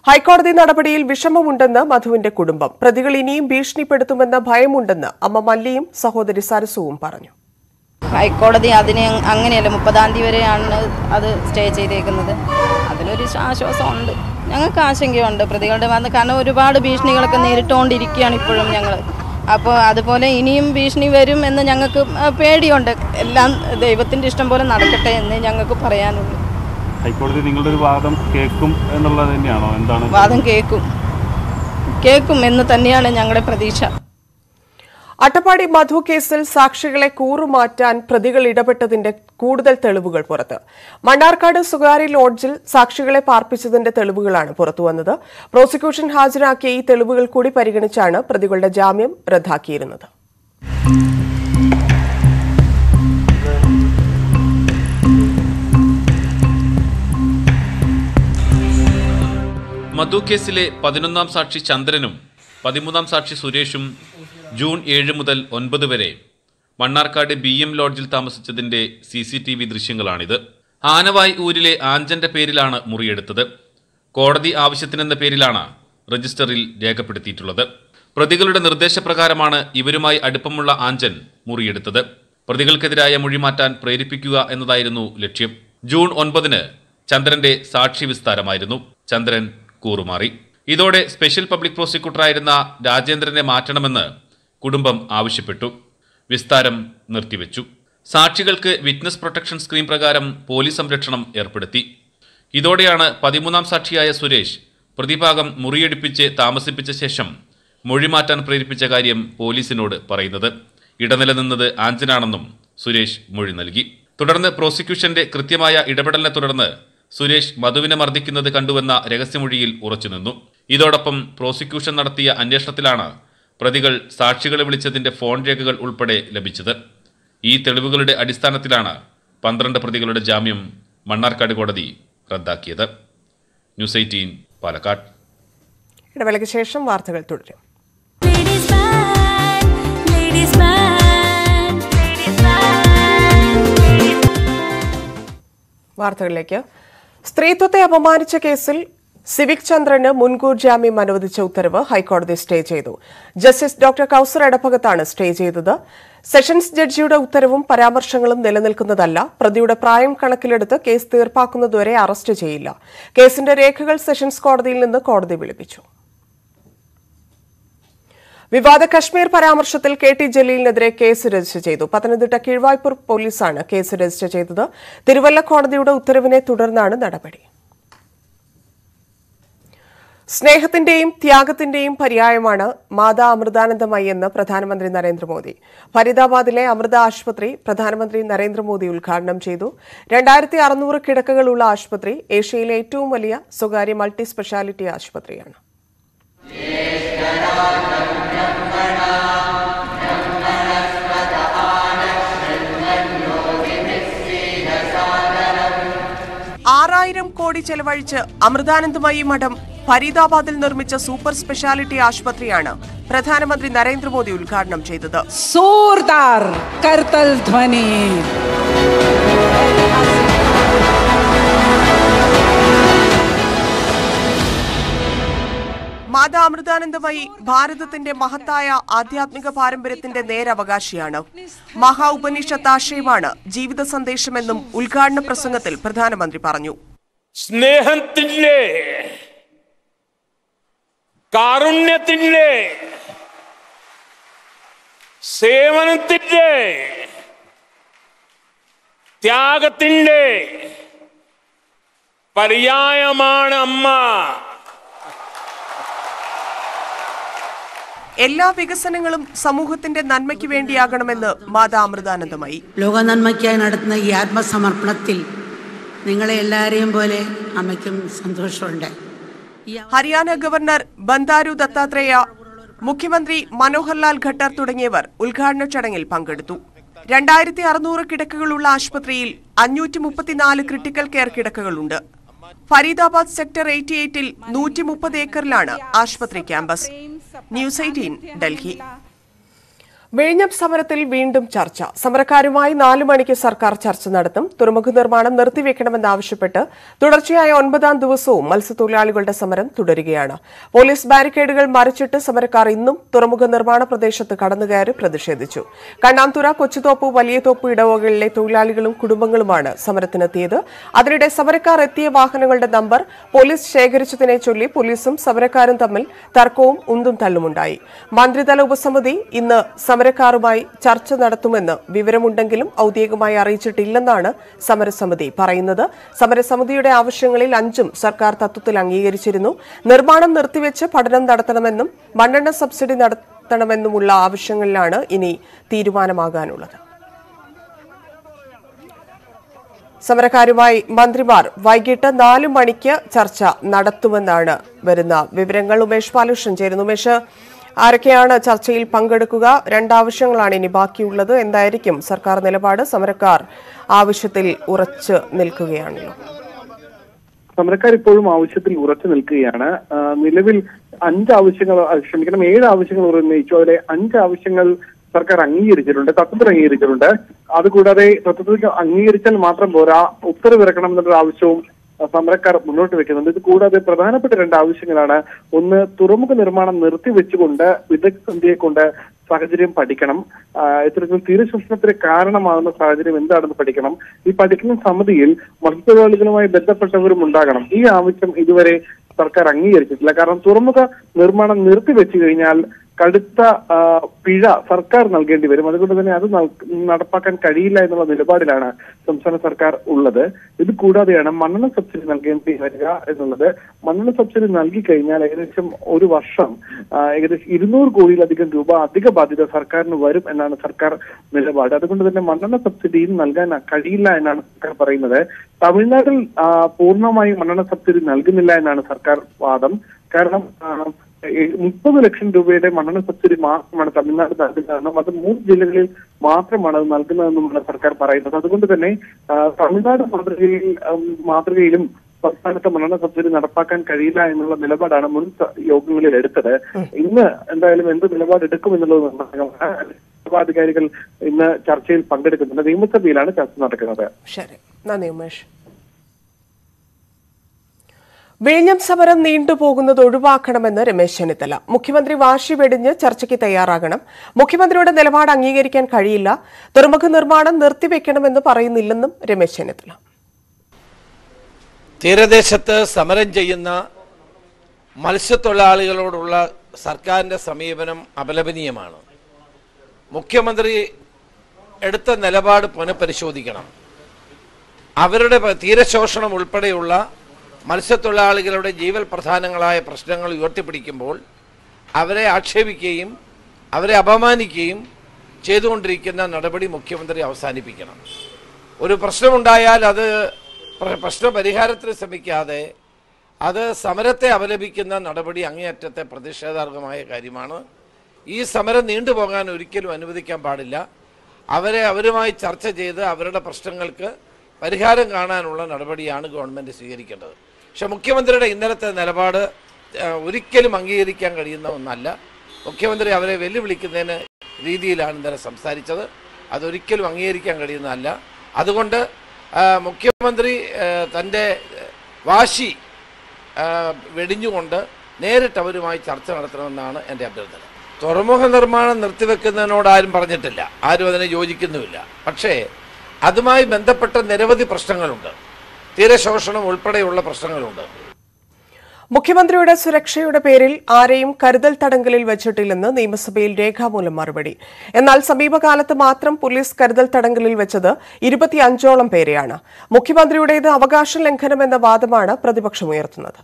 Speaker 1: ഹൈക്കോടതി നടപടിയിൽ വിഷമമുണ്ടെന്ന് മധുവിന്റെ കുടുംബം പ്രതികൾ ഇനിയും ഭീഷണിപ്പെടുത്തുമെന്ന ഭയമുണ്ടെന്ന് അമ്മ മല്ലിയും സഹോദരി സരസുവും പറഞ്ഞു
Speaker 14: ഹൈക്കോടതി അതിനെ അങ്ങനെയല്ല മുപ്പതാം തീയതി വരെയാണ് അത് സ്റ്റേ ചെയ്തേക്കുന്നത് അതിലൊരു ആശ്വാസമുണ്ട് ഞങ്ങൾക്ക് ആശങ്കയുണ്ട് പ്രതികളുടെ വന്ന് കാരണം ഒരുപാട് ഭീഷണികളൊക്കെ നേരിട്ടുകൊണ്ടിരിക്കുകയാണ് ഇപ്പോഴും ഞങ്ങൾ അപ്പോൾ അതുപോലെ ഇനിയും ഭീഷണി വരും എന്ന് ഞങ്ങൾക്ക് ആ, പേടിയുണ്ട് എല്ലാം ദൈവത്തിൻ്റെ ഇഷ്ടം പോലെ നടക്കട്ടെ എന്ന് ഞങ്ങൾക്ക് പറയാനുള്ളൂ
Speaker 15: ഹൈക്കോടതി നിങ്ങളുടെ ഒരു വാദം കേൾക്കും എന്നുള്ളത് തന്നെയാണോ എന്താണ്
Speaker 14: വാദം കേൾക്കും കേൾക്കും എന്ന് തന്നെയാണ് ഞങ്ങളുടെ പ്രതീക്ഷ
Speaker 1: അട്ടപ്പാടി മധു കേസിൽ സാക്ഷികളെ കൂറുമാറ്റാൻ പ്രതികൾ ഇടപെട്ടതിന്റെ കൂടുതൽ തെളിവുകൾ പുറത്ത് മണ്ണാർക്കാട് സ്വകാര്യ ലോഡ്ജിൽ സാക്ഷികളെ പാർപ്പിച്ചതിന്റെ തെളിവുകളാണ് പുറത്തുവന്നത് പ്രോസിക്യൂഷൻ ഹാജരാക്കിയ ഈ തെളിവുകൾ കൂടി പരിഗണിച്ചാണ് പ്രതികളുടെ ജാമ്യം റദ്ദാക്കിയിരുന്നത്
Speaker 16: മധു കേസിലെ പതിനൊന്നാം സാക്ഷി ചന്ദ്രനും പതിമൂന്നാം സാക്ഷി സുരേഷും ജൂൺ ഏഴ് മുതൽ ഒൻപത് വരെ മണ്ണാർക്കാട് ബി എം ലോഡ്ജിൽ താമസിച്ചതിന്റെ സി സി ടി വി ദൃശ്യങ്ങളാണിത് ആനവായ് ഊരിലെ ആഞ്ചന്റെ പേരിലാണ് മുറിയെടുത്തത് കോടതി ആവശ്യത്തിനെന്ന പേരിലാണ് രജിസ്റ്ററിൽ രേഖപ്പെടുത്തിയിട്ടുള്ളത് പ്രതികളുടെ നിർദ്ദേശപ്രകാരമാണ് ഇവരുമായി അടുപ്പമുള്ള ആഞ്ചൻ മുറിയെടുത്തത് പ്രതികൾക്കെതിരായ മൊഴി മാറ്റാൻ പ്രേരിപ്പിക്കുക എന്നതായിരുന്നു ലക്ഷ്യം ജൂൺ ഒൻപതിന് ചന്ദ്രന്റെ സാക്ഷി വിസ്താരമായിരുന്നു ചന്ദ്രൻ കൂറുമാറി ഇതോടെ സ്പെഷ്യൽ പബ്ലിക് പ്രോസിക്യൂട്ടറായിരുന്ന രാജേന്ദ്രനെ മാറ്റണമെന്ന് കുടുംബം ആവശ്യപ്പെട്ടു വിസ്താരം നിർത്തിവെച്ചു സാക്ഷികൾക്ക് വിറ്റ്നസ് പ്രൊട്ടക്ഷൻ സ്കീം പ്രകാരം പോലീസ് സംരക്ഷണം ഏർപ്പെടുത്തി ഇതോടെയാണ് പതിമൂന്നാം സാക്ഷിയായ സുരേഷ് പ്രതിഭാഗം മുറിയെടുപ്പിച്ച് താമസിപ്പിച്ച ശേഷം മൊഴി മാറ്റാൻ പ്രേരിപ്പിച്ച കാര്യം പോലീസിനോട് പറയുന്നത് ഇടനില നിന്നത് ആഞ്ചനാണെന്നും സുരേഷ് മൊഴി നൽകി തുടർന്ന് പ്രോസിക്യൂഷന്റെ കൃത്യമായ ഇടപെടലിനെ തുടർന്ന് സുരേഷ് മധുവിനെ മർദ്ദിക്കുന്നത് കണ്ടുവെന്ന രഹസ്യമൊഴിയിൽ ഉറച്ചുനിന്നു ഇതോടൊപ്പം പ്രോസിക്യൂഷൻ നടത്തിയ അന്വേഷണത്തിലാണ് പ്രതികൾ സാക്ഷികളെ വിളിച്ചതിന്റെ ഫോൺ രേഖകൾ ഉൾപ്പെടെ ലഭിച്ചത് ഈ തെളിവുകളുടെ അടിസ്ഥാനത്തിലാണ് പന്ത്രണ്ട് പ്രതികളുടെ ജാമ്യം മണ്ണാർക്കാട് കോടതി റദ്ദാക്കിയത് ന്യൂസ് എയ്റ്റീൻ പാലക്കാട്
Speaker 1: ഇടവേളയ്ക്ക് ശേഷം വാർത്തകൾ തുടരും വാർത്തകളിലേക്ക് സ്ത്രീത്വത്തെ അപമാനിച്ച കേസിൽ സിവിക് ചന്ദ്രന് മുൻകൂർ ജാമ്യം അനുവദിച്ച ഉത്തരവ് ഹൈക്കോടതി സ്റ്റേ ചെയ്തു ജസ്റ്റിസ് ഡോക്ടർ കൌസർ എടപ്പകത്താണ് സ്റ്റേ ചെയ്തത് സെഷൻസ് ജഡ്ജിയുടെ ഉത്തരവും പരാമർശങ്ങളും നിലനിൽക്കുന്നതല്ല പ്രതിയുടെ പ്രായം കണക്കിലെടുത്ത് കേസ് തീർപ്പാക്കുന്നതുവരെ അറസ്റ്റ് ചെയ്യില്ല കേസിന്റെ രേഖകൾ സെഷൻസ് കോടതിയിൽ നിന്ന് കോടതി വിളിപ്പിച്ചു വിവാദ കശ്മീർ പരാമർശത്തിൽ കെ ടി ജലീലിനെതിരെ കേസ് രജിസ്റ്റർ ചെയ്തു പത്തനംതിട്ട കീഴ്വായ്പൂർ പോലീസാണ് കേസ് രജിസ്റ്റർ ചെയ്തത് തിരുവല്ല കോടതിയുടെ ഉത്തരവിനെ തുടർന്നാണ് നടപടി സ്നേഹത്തിന്റെയും ത്യാഗത്തിന്റെയും പര്യായമാണ് മാതാ അമൃതാനന്ദമയി എന്ന് പ്രധാനമന്ത്രി നരേന്ദ്രമോദി ഫരീദാബാദിലെ അമൃത ആശുപത്രി പ്രധാനമന്ത്രി നരേന്ദ്രമോദി ഉദ്ഘാടനം ചെയ്തു രണ്ടായിരത്തി അറുന്നൂറ് കിടക്കകളുള്ള ആശുപത്രി ഏഷ്യയിലെ ഏറ്റവും വലിയ സ്വകാര്യ മൾട്ടി സ്പെഷ്യാലിറ്റി ആശുപത്രിയാണ് ആറായിരം കോടി ചെലവഴിച്ച് അമൃതാനന്ദമയി മഠം ഫരീദാബാദിൽ നിർമ്മിച്ച സൂപ്പർ സ്പെഷ്യാലിറ്റി ആശുപത്രിയാണ് പ്രധാനമന്ത്രി നരേന്ദ്രമോദി ഉദ്ഘാടനം ചെയ്തത്
Speaker 17: जोरदार करतल ध्वनि
Speaker 1: മാതാ അമൃതാനന്ദമയി ഭാരതത്തിന്റെ മഹത്തായ ആധ്യാത്മിക പാരമ്പര്യത്തിന്റെ നേരവകാശിയാണ് മഹാ ഉപനിഷത്ത് ആശയമാണ് ജീവിത സന്ദേശമെന്നും ഉദ്ഘാടന പ്രസംഗത്തിൽ പ്രധാനമന്ത്രി പറഞ്ഞു
Speaker 18: സ്നേഹത്തിന്റെ കാരുണ്യത്തിന്റെ സേവനത്തിന്റെ ത്യാഗത്തിന്റെ പര്യായമാണ് അമ്മ
Speaker 1: എല്ലാ വികസനങ്ങളും സമൂഹത്തിന്റെ നന്മയ്ക്ക് വേണ്ടിയാകണമെന്ന് മാതാ അമൃതാനന്ദമയി
Speaker 19: ലോക നന്മയ്ക്കായി നടത്തുന്ന ഈ ആത്മസമർപ്പണത്തിൽ നിങ്ങളെ എല്ലാവരെയും പോലെ അമ്മയ്ക്കും സന്തോഷമുണ്ട്
Speaker 1: ഹരിയാന ഗവർണർ ബന്ദാരു ദത്താത്രേയ മുഖ്യമന്ത്രി മനോഹർലാൽ ഖട്ടർ തുടങ്ങിയവർ ഉദ്ഘാടന ചടങ്ങിൽ പങ്കെടുത്തു രണ്ടായിരത്തി അറുന്നൂറ് കിടക്കകളുള്ള ആശുപത്രിയിൽ അഞ്ഞൂറ്റി മുപ്പത്തിനാല് ക്രിട്ടിക്കൽ കെയർ കിടക്കകളുണ്ട് ഫരീദാബാദ് സെക്ടർ എയ്റ്റി എയ്റ്റിൽ നൂറ്റി മുപ്പത് ഏക്കറിലാണ് ആശുപത്രി ക്യാമ്പസ് ന്യൂസ് എയ്റ്റീൻ ഡൽഹി വിഴിഞ്ഞം സമരത്തിൽ വീണ്ടും ചർച്ച സമരക്കാരുമായി നാലു മണിക്ക് സർക്കാർ ചർച്ച നടത്തും തുറമുഖ നിർമ്മാണം നിർത്തിവെക്കണമെന്നാവശ്യപ്പെട്ട് തുടർച്ചയായ ഒൻപതാം ദിവസവും മത്സ്യത്തൊഴിലാളികളുടെ സമരം തുടരുകയാണ് പോലീസ് ബാരിക്കേഡുകൾ മറിച്ചിട്ട് സമരക്കാർ ഇന്നും തുറമുഖ നിർമ്മാണ പ്രദേശത്ത് കടന്നുകയറി പ്രതിഷേധിച്ചു കണ്ണാംതുറ കൊച്ചുതോപ്പ് വലിയതോപ്പ് ഇടവകളിലെ തൊഴിലാളികളും കുടുംബങ്ങളുമാണ് സമരത്തിനെത്തിയത് അതിനിടെ സമരക്കാർ എത്തിയ വാഹനങ്ങളുടെ നമ്പർ പോലീസ് ശേഖരിച്ചതിനെ ചൊല്ലി പോലീസും സമരക്കാരും തമ്മിൽ തർക്കവും ഉന്തും തള്ളുമുണ്ടായി മന്ത്രിതല ഉപസമിതി ഇന്ന് സമരക്കാരുമായി ചർച്ച നടത്തുമെന്ന് വിവരമുണ്ടെങ്കിലും ഔദ്യോഗികമായി അറിയിച്ചിട്ടില്ലെന്നാണ് സമരസമിതി പറയുന്നത് സമരസമിതിയുടെ ആവശ്യങ്ങളിൽ അഞ്ചും സർക്കാർ തത്വത്തിൽ അംഗീകരിച്ചിരുന്നു നിർമ്മാണം നിർത്തിവെച്ച് പഠനം നടത്തണമെന്നും മണ്ണെണ്ണ സബ്സിഡി നടത്തണമെന്നുമുള്ള ആവശ്യങ്ങളിലാണ് ഇനി തീരുമാനമാകാനുള്ളത് സമരക്കാരുമായി മന്ത്രിമാർ വൈകിട്ട് നാല് മണിക്ക് ചർച്ച നടത്തുമെന്നാണ് വരുന്ന വിവരങ്ങൾ ഉമേഷ് പാലുഷൻ ചേരുന്നു ഉമേഷ് ആരൊക്കെയാണ് ചർച്ചയിൽ പങ്കെടുക്കുക രണ്ടാവശ്യങ്ങളാണ് ഇനി ബാക്കിയുള്ളത് എന്തായിരിക്കും സർക്കാർ നിലപാട് സമരക്കാർ ആവശ്യത്തിൽ ഉറച്ചു നിൽക്കുകയാണല്ലോ
Speaker 20: സമരക്കാർ ഇപ്പോഴും ആവശ്യത്തിൽ ഉറച്ചു നിൽക്കുകയാണ് ആ, നിലവിൽ അഞ്ച് ആവശ്യങ്ങൾ ആ, ക്ഷമിക്കണം ഏഴ് ആവശ്യങ്ങൾ ഉന്നയിച്ചു അതിലെ അഞ്ച് ആവശ്യങ്ങൾ സർക്കാർ അംഗീകരിച്ചിട്ടുണ്ട് തത്വത്തിൽ അംഗീകരിച്ചിട്ടുണ്ട് അതുകൂടാതെ തത്വത്തിൽ അംഗീകരിച്ചാൽ മാത്രം പോരാ ഉത്തരവിറക്കണം എന്നുള്ള ആവശ്യവും ആ, സമരക്കാർ മുന്നോട്ട് വെക്കുന്നുണ്ട് ഇത് കൂടാതെ പ്രധാനപ്പെട്ട രണ്ട് ആവശ്യങ്ങളാണ് ഒന്ന് തുറമുഖ നിർമ്മാണം നിർത്തിവെച്ചുകൊണ്ട് വിദഗ്ധ സന്ധ്യയെ കൊണ്ട് സാഹചര്യം പഠിക്കണം ആ, ഇത്തരത്തിൽ തീരശോഷണത്തിന് കാരണമാകുന്ന സാഹചര്യം എന്താണെന്ന് പഠിക്കണം ഈ പഠിക്കുന്ന സമിതിയിൽ മത്സ്യത്തൊഴിലാളികളുമായി ബന്ധപ്പെട്ടവരും ഉണ്ടാകണം ഈ ആവശ്യം ഇതുവരെ സർക്കാർ അംഗീകരിച്ചിട്ടില്ല കാരണം തുറമുഖ നിർമ്മാണം നിർത്തിവെച്ചു കഴിഞ്ഞാൽ കടുത്ത ആ, പിഴ സർക്കാർ നൽകേണ്ടി വരും അതുകൊണ്ട് തന്നെ അത് നൽ- നടപ്പാക്കാൻ കഴിയില്ല എന്നുള്ള നിലപാടിലാണ് സംസ്ഥാന സർക്കാർ ഉള്ളത് ഇത് കൂടാതെയാണ് മണ്ണെണ്ണ സബ്സിഡി നൽകേണ്ടി വരിക എന്നുള്ളത് മണ്ണെണ്ണ സബ്സിഡി നൽകി കഴിഞ്ഞാൽ ഏകദേശം ഒരു വർഷം ആ, ഏകദേശം ഇരുന്നൂറ് കോടിയിലധികം രൂപ അധിക ബാധ്യത സർക്കാരിന് വരും എന്നാണ് സർക്കാർ നിലപാട് അതുകൊണ്ട് തന്നെ മണ്ണെണ്ണ സബ്സിഡിയും നൽകാൻ കഴിയില്ല എന്നാണ് സർക്കാർ പറയുന്നത് തമിഴ്നാട്ടിൽ ആ, പൂർണ്ണമായും മണ്ണെണ്ണ സബ്സിഡി നൽകുന്നില്ല എന്നാണ് സർക്കാർ വാദം കാരണം ആ, ഏ- മുപ്പത് ലക്ഷം രൂപയുടെ മണ്ണെണ്ണ സബ്സിഡി മാത്രമാണ് തമിഴ്നാട് നൽകുന്നതെന്നും അത് മൂന്ന് ജില്ലകളിൽ മാത്രമാണ് അത് നൽകുന്നതെന്നുമാണ് സർക്കാർ പറയുന്നത് അതുകൊണ്ട് തന്നെ ആ, തമിഴ്നാട് മാതൃകയിൽ ഉം, മാതൃകയിലും സംസ്ഥാനത്തെ മണ്ണെണ്ണ സബ്സിഡി നടപ്പാക്കാൻ കഴിയില്ല എന്നുള്ള നിലപാടാണ് മുൻ സ- യോഗങ്ങളിൽ എടുത്തത് ഇന്ന് എന്തായാലും എന്ത് നിലപാട് എടുക്കും എന്നുള്ളത് നിർണായകമാണ് നിയമസഭാധികാരികൾ ഇന്ന് ചർച്ചയിൽ പങ്കെടുക്കുന്നുണ്ട് നിയമസഭയിലാണ് ചർച്ച നടക്കുന്നത്
Speaker 1: ശരി നന്ദി ഉമേഷ് വിഴിഞ്ഞം സമരം നീണ്ടുപോകുന്നത് ഒഴിവാക്കണമെന്ന് രമേശ് ചെന്നിത്തല മുഖ്യമന്ത്രി വാശി വെടിഞ്ഞ് ചർച്ചയ്ക്ക് തയ്യാറാകണം മുഖ്യമന്ത്രിയുടെ നിലപാട് അംഗീകരിക്കാൻ കഴിയില്ല തുറമുഖ നിർമ്മാണം നിർത്തിവെക്കണമെന്ന് പറയുന്നില്ലെന്നും രമേശ് ചെന്നിത്തല
Speaker 21: തീരദേശത്ത് സമരം ചെയ്യുന്ന മത്സ്യത്തൊഴിലാളികളോടുള്ള സർക്കാരിൻ്റെ സമീപനം അപലപനീയമാണ് മുഖ്യമന്ത്രി എടുത്ത നിലപാട് പുനഃപരിശോധിക്കണം അവരുടെ പ- തീരശോഷണം ഉൾപ്പെടെയുള്ള മത്സ്യത്തൊഴിലാളികളുടെ ജീവൽ പ്രധാനങ്ങളായ പ്രശ്നങ്ങൾ ഉയർത്തിപ്പിടിക്കുമ്പോൾ അവരെ ആക്ഷേപിക്കുകയും അവരെ അപമാനിക്കുകയും ചെയ്തുകൊണ്ടിരിക്കുന്ന നടപടി മുഖ്യമന്ത്രി അവസാനിപ്പിക്കണം ഒരു പ്രശ്നമുണ്ടായാൽ അത് പ്ര- പ്രശ്ന പരിഹാരത്തിന് ശ്രമിക്കാതെ അത് സമരത്തെ അപലപിക്കുന്ന നടപടി അങ്ങേയറ്റത്തെ പ്രതിഷേധാർഹമായ കാര്യമാണ് ഈ സമരം നീണ്ടുപോകാൻ ഒരിക്കലും അനുവദിക്കാൻ പാടില്ല അവരെ അവരുമായി ചർച്ച ചെയ്ത് അവരുടെ പ്രശ്നങ്ങൾക്ക് പരിഹാരം കാണാനുള്ള നടപടിയാണ് ഗവൺമെൻറ് സ്വീകരിക്കേണ്ടത് പക്ഷെ മുഖ്യമന്ത്രിയുടെ ഇന്നലത്തെ നിലപാട് ആ, ഒരിക്കലും അംഗീകരിക്കാൻ കഴിയുന്ന ഒന്നല്ല മുഖ്യമന്ത്രി അവരെ വെല്ലുവിളിക്കുന്നതിന് രീതിയിലാണ് ഇന്നലെ സംസാരിച്ചത് അതൊരിക്കലും അംഗീകരിക്കാൻ കഴിയുന്നതല്ല അതുകൊണ്ട് ആ, മുഖ്യമന്ത്രി ആ, തൻ്റെ വാശി ആ, വെടിഞ്ഞുകൊണ്ട് നേരിട്ട് അവരുമായി ചർച്ച നടത്തണമെന്നാണ് എൻ്റെ അഭ്യർത്ഥന തുറമുഖ നിർമ്മാണം നിർത്തിവെക്കുന്നതിനോട് ആരും പറഞ്ഞിട്ടില്ല ആരും അതിനെ യോജിക്കുന്നുമില്ല പക്ഷേ അതുമായി ബന്ധപ്പെട്ട നിരവധി പ്രശ്നങ്ങളുണ്ട് തീരശോഷണം ഉൾപ്പെടെയുള്ള പ്രശ്നങ്ങളുണ്ട്
Speaker 1: മുഖ്യമന്ത്രിയുടെ സുരക്ഷയുടെ പേരിൽ ആരെയും കരുതൽ തടങ്കലിൽ വെച്ചിട്ടില്ലെന്ന് നിയമസഭയിൽ രേഖാമൂലം മറുപടി എന്നാൽ സമീപകാലത്ത് മാത്രം പോലീസ് കരുതൽ തടങ്കലിൽ വെച്ചത് ഇരുപത്തിയഞ്ചോളം പേരെയാണ് മുഖ്യമന്ത്രിയുടേത് അവകാശ ലംഘനമെന്ന വാദമാണ് പ്രതിപക്ഷം ഉയർത്തുന്നത്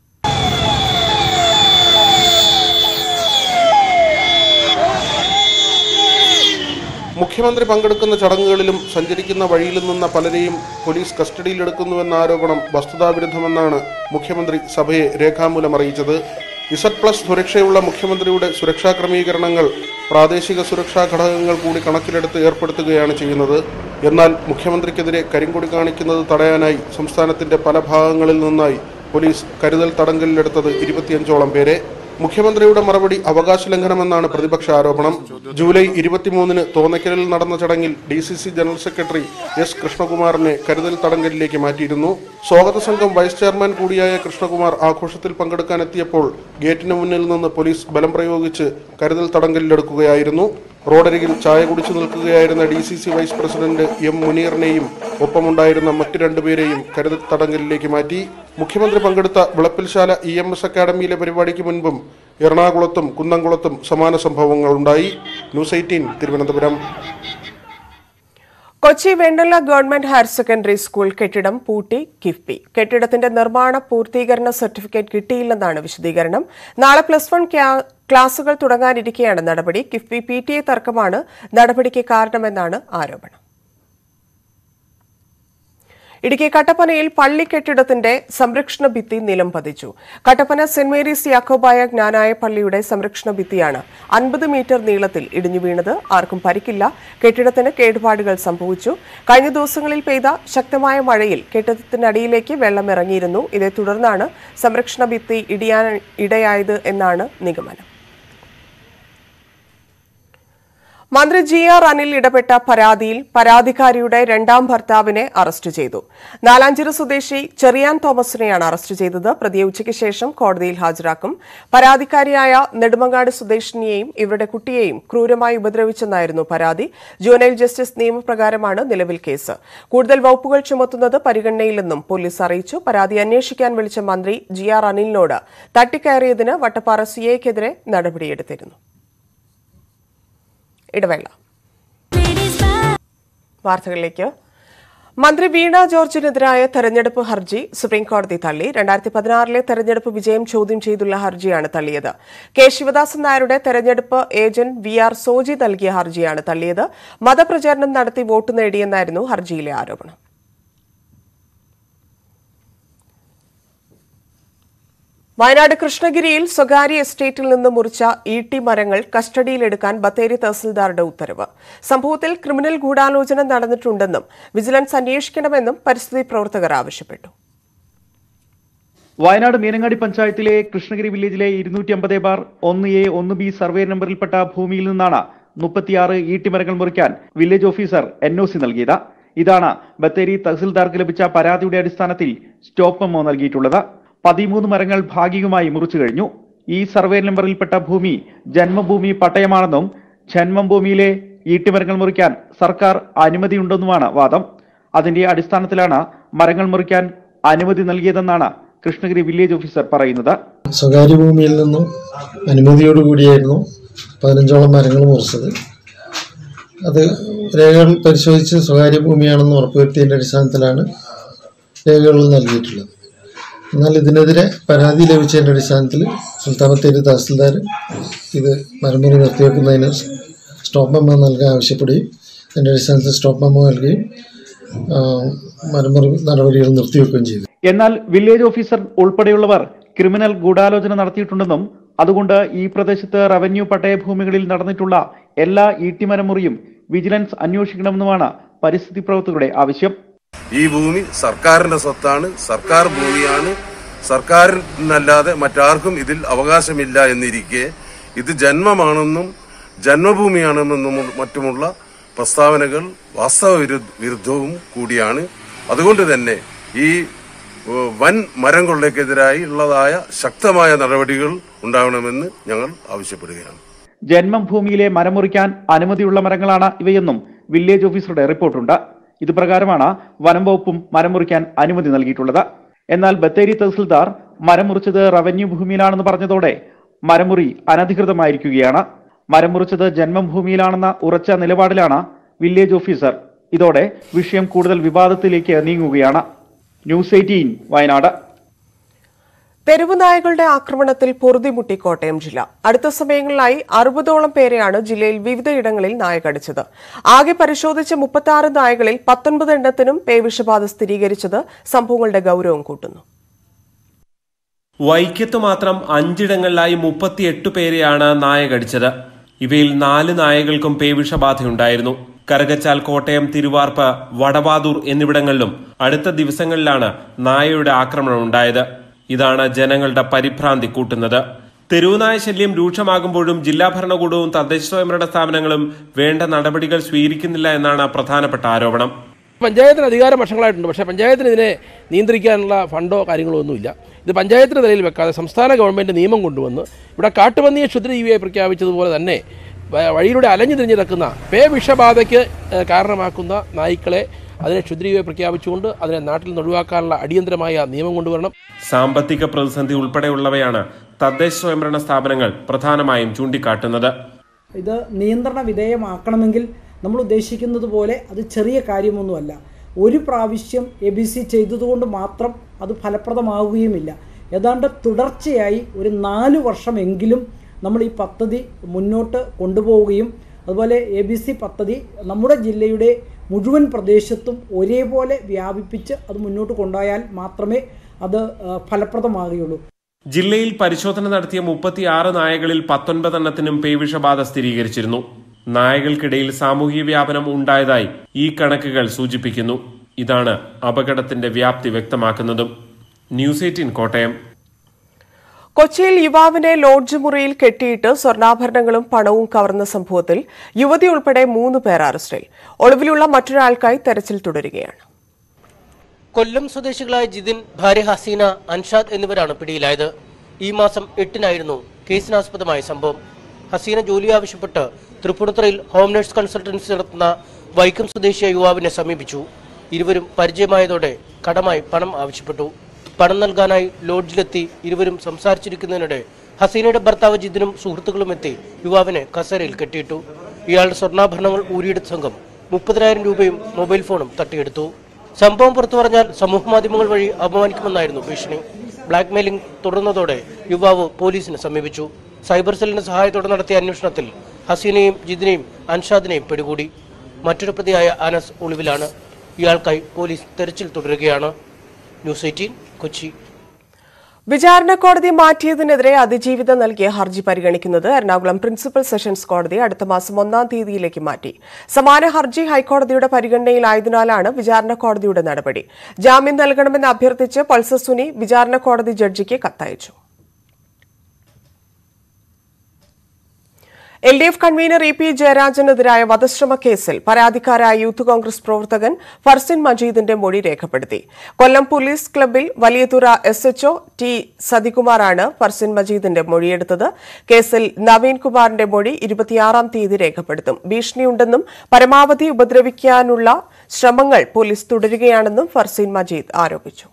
Speaker 22: മുഖ്യമന്ത്രി പങ്കെടുക്കുന്ന ചടങ്ങുകളിലും സഞ്ചരിക്കുന്ന വഴിയിൽ നിന്ന പലരെയും പോലീസ് കസ്റ്റഡിയിലെടുക്കുന്നുവെന്ന ആരോപണം വസ്തുതാവിരുദ്ധമെന്നാണ് മുഖ്യമന്ത്രി സഭയെ രേഖാമൂലം അറിയിച്ചത് ഇസഡ് പ്ലസ് സുരക്ഷയുള്ള മുഖ്യമന്ത്രിയുടെ സുരക്ഷാ ക്രമീകരണങ്ങൾ പ്രാദേശിക സുരക്ഷാ ഘടകങ്ങൾ കൂടി കണക്കിലെടുത്ത് ഏർപ്പെടുത്തുകയാണ് ചെയ്യുന്നത് എന്നാൽ മുഖ്യമന്ത്രിക്കെതിരെ കരിങ്കൊടി കാണിക്കുന്നത് തടയാനായി സംസ്ഥാനത്തിന്റെ പല ഭാഗങ്ങളിൽ നിന്നായി പോലീസ് കരുതൽ തടങ്കലിലെടുത്തത് ഇരുപത്തിയഞ്ചോളം പേരെ മുഖ്യമന്ത്രിയുടെ മറുപടി അവകാശ ലംഘനമെന്നാണ് പ്രതിപക്ഷ ആരോപണം ജൂലൈ ഇരുപത്തിമൂന്നിന് തോന്നയ്ക്കലിൽ നടന്ന ചടങ്ങിൽ D C C general secretary S കൃഷ്ണകുമാറിനെ കരുതൽ തടങ്കലിലേക്ക് മാറ്റിയിരുന്നു സ്വാഗത സംഘം വൈസ് ചെയർമാൻ കൂടിയായ കൃഷ്ണകുമാർ ആഘോഷത്തിൽ പങ്കെടുക്കാനെത്തിയപ്പോൾ ഗേറ്റിന് മുന്നിൽ നിന്ന് പോലീസ് ബലം പ്രയോഗിച്ച് കരുതൽ തടങ്കലിലെടുക്കുകയായിരുന്നു റോഡരികിൽ ചായ കുടിച്ചു നിൽക്കുകയായിരുന്ന D C C vice president M മുനീറിനെയും ഒപ്പമുണ്ടായിരുന്ന മറ്റു രണ്ടുപേരെയും കരുതൽ തടങ്കലിലേക്ക് മാറ്റി മുഖ്യമന്ത്രി പങ്കെടുത്ത വിളപ്പിൽശാല ഇ എം എസ് അക്കാദമിയിലെ പരിപാടിക്ക് മുൻപും എറണാകുളത്തും കുന്നംകുളത്തും സമാന സംഭവങ്ങളുണ്ടായി news eighteen Thiruvananthapuram
Speaker 1: Kochi Vennala government higher secondary school കെട്ടിടം പൂട്ടി കിഫ്ബി കെട്ടിടത്തിന്റെ നിർമ്മാണ പൂർത്തീകരണ സർട്ടിഫിക്കറ്റ് കിട്ടിയില്ലെന്നാണ് വിശദീകരണം നാളെ പ്ലസ് വൺ ക്ലാസുകൾ തുടങ്ങാനിരിക്കെയാണ് നടപടി കിഫ്ബി പി ടി എ തർക്കമാണ് നടപടിക്ക് കാരണമെന്നാണ് ആരോപണം ഇടുക്കി കട്ടപ്പനയിൽ പള്ളി കെട്ടിടത്തിന്റെ സംരക്ഷണ ഭിത്തി നിലം പതിച്ചു കട്ടപ്പന സെന്റ് മേരീസ് യാക്കോബായ ജ്ഞാനായ പള്ളിയുടെ സംരക്ഷണ ഭിത്തിയാണ് അൻപത് മീറ്റർ നീളത്തിൽ ഇടിഞ്ഞു വീണത് ആർക്കും പരിക്കില്ല കെട്ടിടത്തിന് കേടുപാടുകൾ സംഭവിച്ചു കഴിഞ്ഞ ദിവസങ്ങളിൽ പെയ്ത ശക്തമായ മഴയിൽ കെട്ടിടത്തിനടിയിലേക്ക് വെള്ളം ഇറങ്ങിയിരുന്നു ഇതേ തുടർന്നാണ് സംരക്ഷണ ഭിത്തി ഇടിയാൻ ഇടയായത് എന്നാണ് നിഗമനം മന്ത്രി ജി ആർ അനിൽ ഇടപെട്ട പരാതിയിൽ പരാതിക്കാരിയുടെ രണ്ടാം ഭർത്താവിനെ അറസ്റ്റ് ചെയ്തു നാലാഞ്ചിറ സ്വദേശി ചെറിയാൻ തോമസിനെയാണ് അറസ്റ്റ് ചെയ്തത് പ്രതിയെ ഉച്ചയ്ക്ക് ശേഷം കോടതിയിൽ ഹാജരാക്കും പരാതിക്കാരിയായ നെടുമങ്ങാട് സ്വദേശിനിയെയും ഇവരുടെ കുട്ടിയെയും ക്രൂരമായി ഉപദ്രവിച്ചെന്നായിരുന്നു പരാതി ജുവനൈൽ ജസ്റ്റിസ് നിയമപ്രകാരമാണ് നിലവിൽ കേസ് കൂടുതൽ വകുപ്പുകൾ ചുമത്തുന്നത് പരിഗണനയിലെന്നും പോലീസ് അറിയിച്ചു പരാതി അന്വേഷിക്കാൻ വിളിച്ച മന്ത്രി ജി ആർ അനിലിനോട് തട്ടിക്കയറിയതിന് വട്ടപ്പാറ സിഐക്കെതിരെ നടപടിയെടുത്തിരുന്നു ഇടവേള വാർത്തകളിലേക്ക് മന്ത്രി വീണ ജോർജിനെതിരായ തെരഞ്ഞെടുപ്പ് ഹർജി സുപ്രീംകോടതി തള്ളി രണ്ടായിരത്തി പതിനാറിലെ തെരഞ്ഞെടുപ്പ് വിജയം ചോദ്യം ചെയ്തുള്ള ഹർജിയാണ് തള്ളിയത് കെ ശിവദാസൻ നായരുടെ തെരഞ്ഞെടുപ്പ് ഏജന്റ് വി ആർ സോജി നൽകിയ ഹർജിയാണ് തള്ളിയത് മതപ്രചാരണം നടത്തി വോട്ട് നേടിയെന്നായിരുന്നു ഹർജിയിലെ ആരോപണം വയനാട് കൃഷ്ണഗിരിയിൽ സ്വകാര്യ എസ്റ്റേറ്റിൽ നിന്ന് മുറിച്ച ഈട്ടി മരങ്ങൾ കസ്റ്റഡിയിലെടുക്കാൻ ബത്തേരി തഹസിൽദാറുടെ ഉത്തരവ് സംഭവത്തിൽ ക്രിമിനൽ ഗൂഢാലോചന നടന്നിട്ടുണ്ടെന്നും വിജിലൻസ് അന്വേഷിക്കണമെന്നും പരിസ്ഥിതി പ്രവർത്തകർ ആവശ്യപ്പെട്ടു
Speaker 2: വയനാട് മീനങ്ങാടി പഞ്ചായത്തിലെ കൃഷ്ണഗിരി വില്ലേജിലെ ഇരുന്നൂറ്റി അമ്പത് ബാർ ഒന്ന് എ ഒന്ന് ബി സർവേ നമ്പറിൽപ്പെട്ട ഭൂമിയിൽ നിന്നാണ് മുപ്പത്തിയാറ് ഈട്ടിമരങ്ങൾ മുറിക്കാൻ village officer N O C നൽകിയത് ഇതാണ് ബത്തേരി തഹസിൽദാർക്ക് ലഭിച്ച പരാതിയുടെ അടിസ്ഥാനത്തിൽ സ്റ്റോപ്പ് മെമ്മോ നൽകിയിട്ടുള്ളത് പതിമൂന്ന് മരങ്ങൾ ഭാഗികമായി മുറിച്ചു കഴിഞ്ഞു ഈ സർവേ നമ്പറിൽപ്പെട്ട ഭൂമി ജന്മഭൂമി പട്ടയമാണെന്നും ജന്മഭൂമിയിലെ ഈട്ടിമരങ്ങൾ മുറിക്കാൻ സർക്കാർ അനുമതിയുണ്ടെന്നുമാണ് വാദം അതിന്റെ അടിസ്ഥാനത്തിലാണ് മരങ്ങൾ മുറിക്കാൻ അനുമതി നൽകിയതെന്നാണ് കൃഷ്ണഗിരി വില്ലേജ് ഓഫീസർ പറയുന്നത്
Speaker 3: സ്വകാര്യ ഭൂമിയിൽ നിന്നും അനുമതിയോടുകൂടിയായിരുന്നു പതിനഞ്ചോളം മരങ്ങൾ മുറിച്ചത് അത് രേഖകൾ പരിശോധിച്ച് സ്വകാര്യ ഭൂമിയാണെന്ന് ഉറപ്പുവരുത്തിയതിൻ്റെ അടിസ്ഥാനത്തിലാണ് രേഖകൾ നൽകിയിട്ടുള്ളത് എന്നാൽ ഇതിനെതിരെ പരാതി ലഭിച്ചതിൻ്റെ അടിസ്ഥാനത്തിൽ സുൽത്താനത്തേരി തഹസിൽദാർ ഇത് മരമുറി നിർത്തിവെക്കുന്നതിന് സ്റ്റോപ്പ് മെമ്മോ നൽകാൻ ആവശ്യപ്പെടുകയും അതിൻ്റെ അടിസ്ഥാനത്തിൽ സ്റ്റോപ്പ് മെമ്മോ നൽകുകയും ആ, മരമുറി നടപടികൾ നിർത്തിവെക്കുകയും ചെയ്തു
Speaker 2: എന്നാൽ വില്ലേജ് ഓഫീസർ ഉൾപ്പെടെയുള്ളവർ ക്രിമിനൽ ഗൂഢാലോചന നടത്തിയിട്ടുണ്ടെന്നും അതുകൊണ്ട് ഈ പ്രദേശത്ത് റവന്യൂ പട്ടയ ഭൂമികളിൽ നടന്നിട്ടുള്ള എല്ലാ ഈട്ടിമരമുറിയും വിജിലൻസ് അന്വേഷിക്കണമെന്നുമാണ് പരിസ്ഥിതി പ്രവർത്തകരുടെ ആവശ്യം
Speaker 23: ഈ ഭൂമി സർക്കാരിന്റെ സ്വത്താണ് സർക്കാർ ഭൂമിയാണ് സർക്കാരിനല്ലാതെ മറ്റാർക്കും ഇതിൽ അവകാശമില്ല എന്നിരിക്കെ ഇത് ജന്മമാണെന്നും ജന്മഭൂമിയാണെന്നും മറ്റുമുള്ള പ്രസ്താവനകൾ വാസ്തവ വിരു- വിരുദ്ധവും കൂടിയാണ് അതുകൊണ്ട് തന്നെ ഈ ഏഹ്, വൻ മരം കൊള്ളയ്ക്കെതിരായി ഉള്ളതായ ശക്തമായ നടപടികൾ ഉണ്ടാവണമെന്ന് ഞങ്ങൾ ആവശ്യപ്പെടുകയാണ്
Speaker 2: ജന്മം ഭൂമിയിലെ മരം മുറിക്കാൻ അനുമതിയുള്ള മരങ്ങളാണ് ഇവയെന്നും വില്ലേജ് ഓഫീസറുടെ റിപ്പോർട്ടുണ്ട് ഇത് പ്രകാരമാണ് വനം വകുപ്പും മരം മുറിക്കാൻ അനുമതി നൽകിയിട്ടുള്ളത് എന്നാൽ ബത്തേരി തഹസിൽദാർ മരം മുറിച്ചത് റവന്യൂ ഭൂമിയിലാണെന്ന് പറഞ്ഞതോടെ മരമുറി അനധികൃതമായിരിക്കുകയാണ് മരം മുറിച്ചത് ജന്മഭൂമിയിലാണെന്ന ഉറച്ച നിലപാടിലാണ് വില്ലേജ് ഓഫീസർ ഇതോടെ വിഷയം കൂടുതൽ വിവാദത്തിലേക്ക് നീങ്ങുകയാണ് ന്യൂസ് എയ്റ്റീൻ വയനാട്
Speaker 1: തെരുവ് നായകളുടെ ആക്രമണത്തിൽ പൊറുതിമുട്ടി കോട്ടയം ജില്ല അടുത്ത സമയങ്ങളിലായി അറുപതോളം പേരെയാണ് ജില്ലയിൽ വിവിധയിടങ്ങളിൽ നായ കടിച്ചത് ആകെ പരിശോധിച്ച മുപ്പത്തി ആറ് നായകളിൽ പത്തൊൻപത് എണ്ണത്തിനും പേവിഷബാധ സ്ഥിരീകരിച്ചത് സംഭവങ്ങളുടെ ഗൌരവം കൂട്ടുന്നു
Speaker 24: വൈക്കത്ത് മാത്രം അഞ്ചിടങ്ങളിലായി മുപ്പത്തിയെട്ട് പേരെയാണ് നായ കടിച്ചത് ഇവയിൽ നാല് നായകൾക്കും പേവിഷബാധയുണ്ടായിരുന്നു കരകച്ചാൽ കോട്ടയം തിരുവാർപ്പ് വടവാതൂർ എന്നിവിടങ്ങളിലും അടുത്ത ദിവസങ്ങളിലാണ് നായയുടെ ആക്രമണം ഉണ്ടായത് ഇതാണ് ജനങ്ങളുടെ പരിഭ്രാന്തി കൂട്ടുന്നത് തെരുവുനായ ശല്യം രൂക്ഷമാകുമ്പോഴും ജില്ലാ ഭരണകൂടവും തദ്ദേശ സ്വയംഭരണ സ്ഥാപനങ്ങളും വേണ്ട നടപടികൾ സ്വീകരിക്കുന്നില്ല എന്നാണ് പ്രധാനപ്പെട്ട ആരോപണം
Speaker 9: പഞ്ചായത്തിന് അധികാരം വർഷങ്ങളായിട്ടുണ്ട് പക്ഷേ പഞ്ചായത്തിന് ഇതിനെ നിയന്ത്രിക്കാനുള്ള ഫണ്ടോ കാര്യങ്ങളോ ഒന്നുമില്ല ഇത് പഞ്ചായത്തിന് നിലയിൽ വെക്കാതെ സംസ്ഥാന ഗവൺമെൻറ് നിയമം കൊണ്ടുവന്ന് ഇവിടെ കാട്ടുപന്നിയെ ക്ഷുദ്രജീവിയായി പ്രഖ്യാപിച്ചതുപോലെ തന്നെ വ- വഴിയിലൂടെ അലഞ്ഞു തിരിഞ്ഞ് നടക്കുന്ന പേ വിഷബാധയ്ക്ക് ഏഹ്, കാരണമാക്കുന്ന നായ്ക്കളെ അതിനെ ക്ഷുദ്രജീവിയെ പ്രഖ്യാപിച്ചുകൊണ്ട് അതിനെ നാട്ടിൽ നിന്ന് ഒഴിവാക്കാനുള്ള അടിയന്തരമായ നിയമം കൊണ്ടുവരണം
Speaker 24: സാമ്പത്തിക പ്രതിസന്ധി ഉൾപ്പെടെയുള്ളവയാണ് തദ്ദേശ സ്വയംഭരണ സ്ഥാപനങ്ങൾ പ്രധാനമായും ചൂണ്ടിക്കാട്ടുന്നത്
Speaker 4: ഇത് നിയന്ത്രണ വിധേയമാക്കണമെങ്കിൽ നമ്മൾ ഉദ്ദേശിക്കുന്നത് പോലെ അത് ചെറിയ കാര്യമൊന്നുമല്ല ഒരു പ്രാവശ്യം എ ബി സി ചെയ്തതുകൊണ്ട് മാത്രം അത് ഫലപ്രദമാവുകയുമില്ല ഏതാണ്ട് തുടർച്ചയായി ഒരു നാല് വർഷമെങ്കിലും നമ്മൾ ഈ പദ്ധതി മുന്നോട്ട് കൊണ്ടുപോവുകയും അതുപോലെ എ ബി സി പദ്ധതി നമ്മുടെ ജില്ലയുടെ മുഴുവൻ പ്രദേശത്തും ഒരേപോലെ വ്യാപിപ്പിച്ച് അത് മുന്നോട്ട് കൊണ്ടുപോയാൽ മാത്രമേ അത് ആ, ഫലപ്രദമാകുകയുള്ളൂ
Speaker 24: ജില്ലയിൽ പരിശോധന നടത്തിയ മുപ്പത്തിയാറ് നായകളിൽ പത്തൊൻപതെണ്ണത്തിനും പേവിഷബാധ സ്ഥിരീകരിച്ചിരുന്നു നായകൾക്കിടയിൽ സാമൂഹ്യ വ്യാപനം ഉണ്ടായതായി ഈ കണക്കുകൾ സൂചിപ്പിക്കുന്നു ഇതാണ് അപകടത്തിന്റെ വ്യാപ്തി വ്യക്തമാക്കുന്നതും ന്യൂസ് എയ്റ്റീൻ കോട്ടയം
Speaker 1: കൊച്ചിയിൽ യുവാവിനെ ലോഡ്ജ് മുറിയിൽ കെട്ടിയിട്ട് സ്വർണ്ണാഭരണങ്ങളും പണവും കവർന്ന സംഭവത്തിൽ യുവതി ഉൾപ്പെടെ മൂന്ന് പേർ അറസ്റ്റിൽ ഒളിവിലുള്ള മറ്റൊരാൾക്കായി തെരച്ചിൽ തുടരുകയാണ്
Speaker 5: കൊല്ലം സ്വദേശികളായ ജിതിൻ ഭാര്യ ഹസീന അൻഷാദ് എന്നിവരാണ് പിടിയിലായത് ഈ മാസം എട്ടിനായിരുന്നു കേസിനാസ്പദമായ സംഭവം ഹസീന ജോലി ആവശ്യപ്പെട്ട് തൃപ്പൂണിത്തുറയിൽ ഹോം നഴ്സ് കൺസൾട്ടൻസി നടത്തുന്ന വൈക്കം സ്വദേശിയായ യുവാവിനെ സമീപിച്ചു ഇരുവരും പരിചയമായതോടെ കടമായി പണം ആവശ്യപ്പെട്ടു പണം നൽകാനായി ലോഡ്ജിലെത്തി ഇരുവരും സംസാരിച്ചിരിക്കുന്നതിനിടെ ഹസീനയുടെ ഭർത്താവ് ജിതിനും സുഹൃത്തുക്കളും എത്തി യുവാവിനെ കസേരയിൽ കെട്ടിയിട്ടു ഇയാളുടെ സ്വർണ്ണാഭരണങ്ങൾ ഊരിയെടുത്ത സംഘം മുപ്പതിനായിരം രൂപയും മൊബൈൽ ഫോണും തട്ടിയെടുത്തു സംഭവം പുറത്തു പറഞ്ഞാൽ സമൂഹമാധ്യമങ്ങൾ വഴി അപമാനിക്കുമെന്നായിരുന്നു ഭീഷണി ബ്ലാക്ക് മെയിലിംഗ് തുടർന്നതോടെ യുവാവ് പോലീസിനെ സമീപിച്ചു സൈബർ സെല്ലിന്റെ സഹായത്തോടെ നടത്തിയ അന്വേഷണത്തിൽ ഹസീനയും ജിദിനെയും അൻഷാദിനെയും പിടികൂടി മറ്റൊരു പ്രതിയായ അനസ് ഒളിവിലാണ് ഇയാൾക്കായി പോലീസ് തെരച്ചിൽ തുടരുകയാണ് ന്യൂസ് എയ്റ്റീൻ കൊച്ചി
Speaker 1: വിചാരണ കോടതി മാറ്റിയതിനെതിരെ അതിജീവിത നൽകിയ ഹർജി പരിഗണിക്കുന്നത് എറണാകുളം പ്രിൻസിപ്പൽ സെഷൻസ് കോടതി അടുത്ത മാസം ഒന്നാം തീയതിയിലേക്ക് മാറ്റി സമാന ഹർജി ഹൈക്കോടതിയുടെ പരിഗണനയിലായതിനാലാണ് വിചാരണ കോടതിയുടെ നടപടി ജാമ്യം നൽകണമെന്ന് അഭ്യർത്ഥിച്ച് പൾസർ സുനി വിചാരണ കോടതി ജഡ്ജിക്ക് കത്തയച്ചു L D F convener E P ജയരാജനെതിരായ വധശ്രമ കേസിൽ പരാതിക്കാരായ യൂത്ത് കോൺഗ്രസ് പ്രവർത്തകൻ ഫർസിൻ മജീദിന്റെ മൊഴി രേഖപ്പെടുത്തി കൊല്ലം പോലീസ് ക്ലബിൽ വലിയതുറ എസ് എച്ച്ഒ ടി സതികുമാറാണ് ഫർസിൻ മജീദിന്റെ മൊഴിയെടുത്തത് കേസിൽ നവീൻ കുമാറിന്റെ മൊഴി ഇരുപത്തിയാറാം തീയതി രേഖപ്പെടുത്തും ഭീഷണിയുണ്ടെന്നും പരമാവധി ഉപദ്രവിക്കാനുള്ള ശ്രമങ്ങൾ പോലീസ് തുടരുകയാണെന്നും ഫർസീൻ മജീദ് ആരോപിച്ചു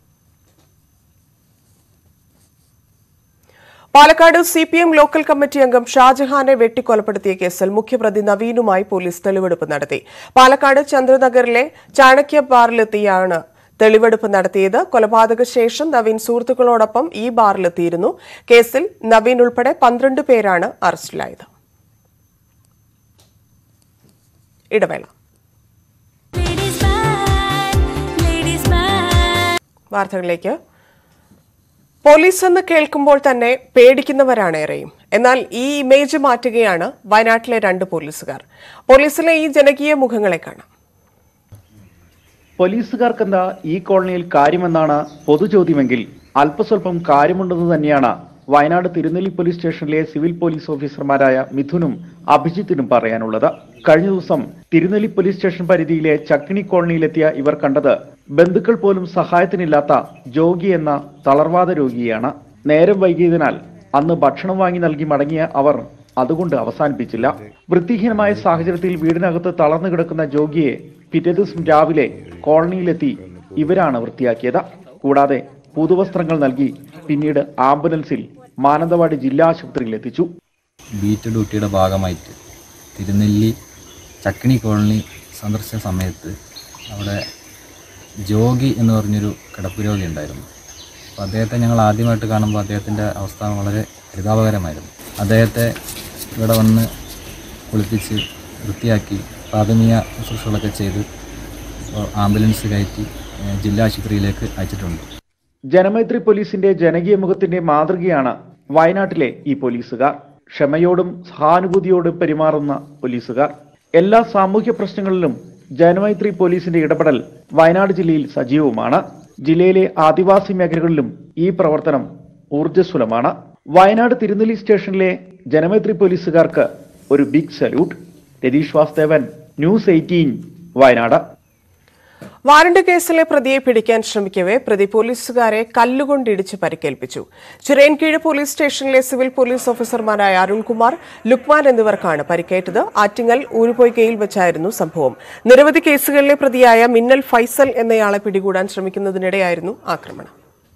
Speaker 1: Palakkad C P M local committee അംഗം ഷാജഹാനെ വെട്ടിക്കൊലപ്പെടുത്തിയ കേസിൽ മുഖ്യപ്രതി നവീനുമായി പോലീസ് തെളിവെടുപ്പ് നടത്തി പാലക്കാട് ചന്ദ്രനഗറിലെ ചാണക്യ ബാറിലെത്തിയാണ് തെളിവെടുപ്പ് നടത്തിയത് കൊലപാതക ശേഷം നവീൻ സുഹൃത്തുക്കളോടൊപ്പം ഈ ബാറിലെത്തിയിരുന്നു കേസിൽ നവീൻ ഉൾപ്പെടെ പന്ത്രണ്ട് പേരാണ് അറസ്റ്റിലായത് ഇടവേള വാർത്തകളിലേക്ക് പോലീസ് എന്ന് കേൾക്കുമ്പോൾ തന്നെ പേടിക്കുന്നവരാണ് ഏറെയും എന്നാൽ ഈ ഇമേജ് മാറ്റുകയാണ് വയനാട്ടിലെ രണ്ട് പോലീസുകാർ പോലീസിലെ ഈ ജനകീയ മുഖങ്ങളെ കാണാം
Speaker 2: പോലീസുകാർക്കെന്താ ഈ കോളനിയിൽ കാര്യമെന്നാണ് പൊതുചോദ്യമെങ്കിൽ അല്പസ്വല്പം കാര്യമുണ്ടെന്ന് തന്നെയാണ് വയനാട് തിരുനെല്ലി പോലീസ് സ്റ്റേഷനിലെ സിവിൽ പോലീസ് ഓഫീസർമാരായ മിഥുനും അഭിജിത്തിനും പറയാനുള്ളത് കഴിഞ്ഞ ദിവസം തിരുനെല്ലി പോലീസ് സ്റ്റേഷൻ പരിധിയിലെ ചക്കിണി കോളനിയിലെത്തിയ ഇവർ കണ്ടത് ബന്ധുക്കൾ പോലും സഹായത്തിനില്ലാത്ത ജോഗി എന്ന തളർവാദ രോഗിയാണ് നേരം വൈകിയതിനാൽ അന്ന് ഭക്ഷണം വാങ്ങി നൽകി മടങ്ങിയ അവർ അതുകൊണ്ട് അവസാനിപ്പിച്ചില്ല വൃത്തിഹീനമായ സാഹചര്യത്തിൽ വീടിനകത്ത് തളർന്നു കിടക്കുന്ന ജോഗിയെ പിറ്റേ ദിവസം രാവിലെ കോളനിയിലെത്തി ഇവരാണ് വൃത്തിയാക്കിയത് കൂടാതെ പുതുവസ്ത്രങ്ങൾ നൽകി പിന്നീട് ആംബുലൻസിൽ മാനന്തവാടി ജില്ലാ ആശുപത്രിയിൽ എത്തിച്ചു
Speaker 6: ബീറ്റ് ഡ്യൂട്ടിയുടെ ഭാഗമായിട്ട് തിരുനെല്ലി ചക്കിണി കോളനി സന്ദർശന സമയത്ത് അവിടെ ജോഗി എന്ന് പറഞ്ഞൊരു കിടപ്പ് രോഗി ഉണ്ടായിരുന്നു അപ്പോൾ അദ്ദേഹത്തെ ഞങ്ങൾ ആദ്യമായിട്ട് കാണുമ്പോൾ അദ്ദേഹത്തിൻ്റെ അവസ്ഥ വളരെ പരിതാപകരമായിരുന്നു അദ്ദേഹത്തെ ഇവിടെ വന്ന് കുളിപ്പിച്ച് വൃത്തിയാക്കി പ്രാഥമിക ശുശ്രൂഷകളൊക്കെ ചെയ്ത് ഇപ്പോൾ ആംബുലൻസ് കയറ്റി ഏഹ്, ജില്ലാ ആശുപത്രിയിലേക്ക് അയച്ചിട്ടുണ്ട്
Speaker 2: ജനമൈത്രി പോലീസിന്റെ ജനകീയ മുഖത്തിന്റെ മാതൃകയാണ് വയനാട്ടിലെ ഈ പോലീസുകാർ ക്ഷമയോടും സഹാനുഭൂതിയോടും പെരുമാറുന്ന പോലീസുകാർ എല്ലാ സാമൂഹ്യ പ്രശ്നങ്ങളിലും ജനമൈത്രി പോലീസിന്റെ ഇടപെടൽ വയനാട് ജില്ലയിൽ സജീവമാണ് ജില്ലയിലെ ആദിവാസി മേഖലകളിലും ഈ പ്രവർത്തനം ഊർജ്ജസ്വലമാണ് വയനാട് തിരുനെല്ലി സ്റ്റേഷനിലെ ജനമൈത്രി പോലീസുകാർക്ക് ഒരു big salute Ratheesh Vasthavan news eighteen Wayanad
Speaker 1: warrant കേസിലെ പ്രതിയെ പിടിക്കാൻ ശ്രമിക്കവേ പ്രതി പോലീസുകാരെ കല്ലുകൊണ്ടിടിച്ച് പരിക്കേൽപ്പിച്ചു ചിറയൻകീഴ് പോലീസ് സ്റ്റേഷനിലെ സിവിൽ പോലീസ് ഓഫീസർമാരായ അരുൺകുമാർ ലുക്മാൻ എന്നിവർക്കാണ് പരിക്കേറ്റത് ആറ്റിങ്ങൽ ഊരുപൊയ്കയിൽ വെച്ചായിരുന്നു സംഭവം നിരവധി കേസുകളിലെ പ്രതിയായ മിന്നൽ ഫൈസൽ എന്നയാളെ പിടികൂടാൻ ശ്രമിക്കുന്നതിനിടെയായിരുന്നു ആക്രമണം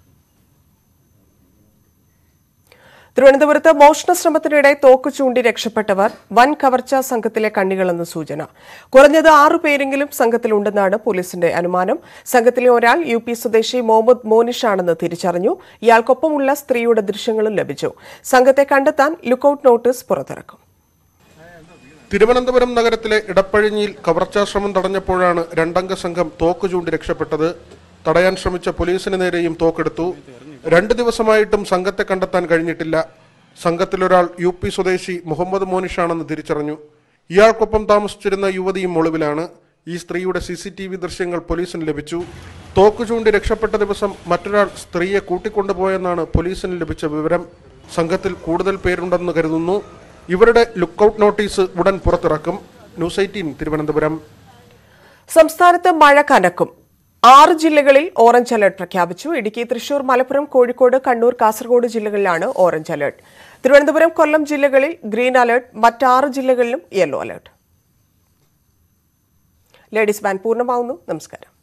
Speaker 1: തിരുവനന്തപുരത്ത് മോഷണ ശ്രമത്തിനിടെ തോക്ക് ചൂണ്ടി രക്ഷപ്പെട്ടവർ വൻ കവർച്ചാ സംഘത്തിലെ കണ്ണികളെന്ന് സൂചന കുറഞ്ഞത് ആറു പേരെങ്കിലും സംഘത്തിലുണ്ടെന്നാണ് പോലീസിന്റെ അനുമാനം സംഘത്തിലെ ഒരാൾ യു പി സ്വദേശി മുഹമ്മദ് മോനിഷാണെന്ന് തിരിച്ചറിഞ്ഞു ഇയാൾക്കൊപ്പമുള്ള സ്ത്രീയുടെ ദൃശ്യങ്ങളും ലഭിച്ചു സംഘത്തെ കണ്ടെത്താൻ ലുക്കൌട്ട് നോട്ടീസ് പുറത്തിറക്കും
Speaker 22: തിരുവനന്തപുരം നഗരത്തിലെ ഇടപ്പഴിഞ്ഞിയിൽ കവർച്ചാശ്രമം തടഞ്ഞപ്പോഴാണ് രണ്ടംഗ സംഘം തോക്ക് ചൂണ്ടി രക്ഷപ്പെട്ടത് തടയാൻ ശ്രമിച്ച പോലീസിന് നേരെയും തോക്കെടുത്തു രണ്ട് ദിവസമായിട്ടും സംഘത്തെ കണ്ടെത്താൻ കഴിഞ്ഞിട്ടില്ല സംഘത്തിലൊരാൾ യു പി സ്വദേശി മുഹമ്മദ് മോനിഷാണെന്ന് തിരിച്ചറിഞ്ഞു ഇയാൾക്കൊപ്പം താമസിച്ചിരുന്ന യുവതിയും ഒളിവിലാണ് ഈ സ്ത്രീയുടെ സി സി ടി വി ദൃശ്യങ്ങൾ പോലീസിന് ലഭിച്ചു തോക്ക് ചൂണ്ടി രക്ഷപ്പെട്ട ദിവസം മറ്റൊരാൾ സ്ത്രീയെ കൂട്ടിക്കൊണ്ടുപോയെന്നാണ് പോലീസിന് ലഭിച്ച വിവരം സംഘത്തിൽ കൂടുതൽ പേരുണ്ടെന്ന് കരുതുന്നു ഇവരുടെ ലുക്കൌട്ട് നോട്ടീസ് ഉടൻ പുറത്തിറക്കും ന്യൂസ് എയ്റ്റീൻ തിരുവനന്തപുരം
Speaker 1: സംസ്ഥാനത്ത് മഴ കനക്കും ആറ് ജില്ലകളിൽ ഓറഞ്ച് അലർട്ട് പ്രഖ്യാപിച്ചു ഇടുക്കി തൃശൂർ മലപ്പുറം കോഴിക്കോട് കണ്ണൂർ കാസർഗോഡ് ജില്ലകളിലാണ് ഓറഞ്ച് അലർട്ട് തിരുവനന്തപുരം കൊല്ലം ജില്ലകളിൽ ഗ്രീൻ അലർട്ട് മറ്റാറ് ജില്ലകളിലും യെല്ലോ അലർട്ട് ലേഡീസ് ബാൻഡ് പൂർണ്ണമാവുന്നു നമസ്കാരം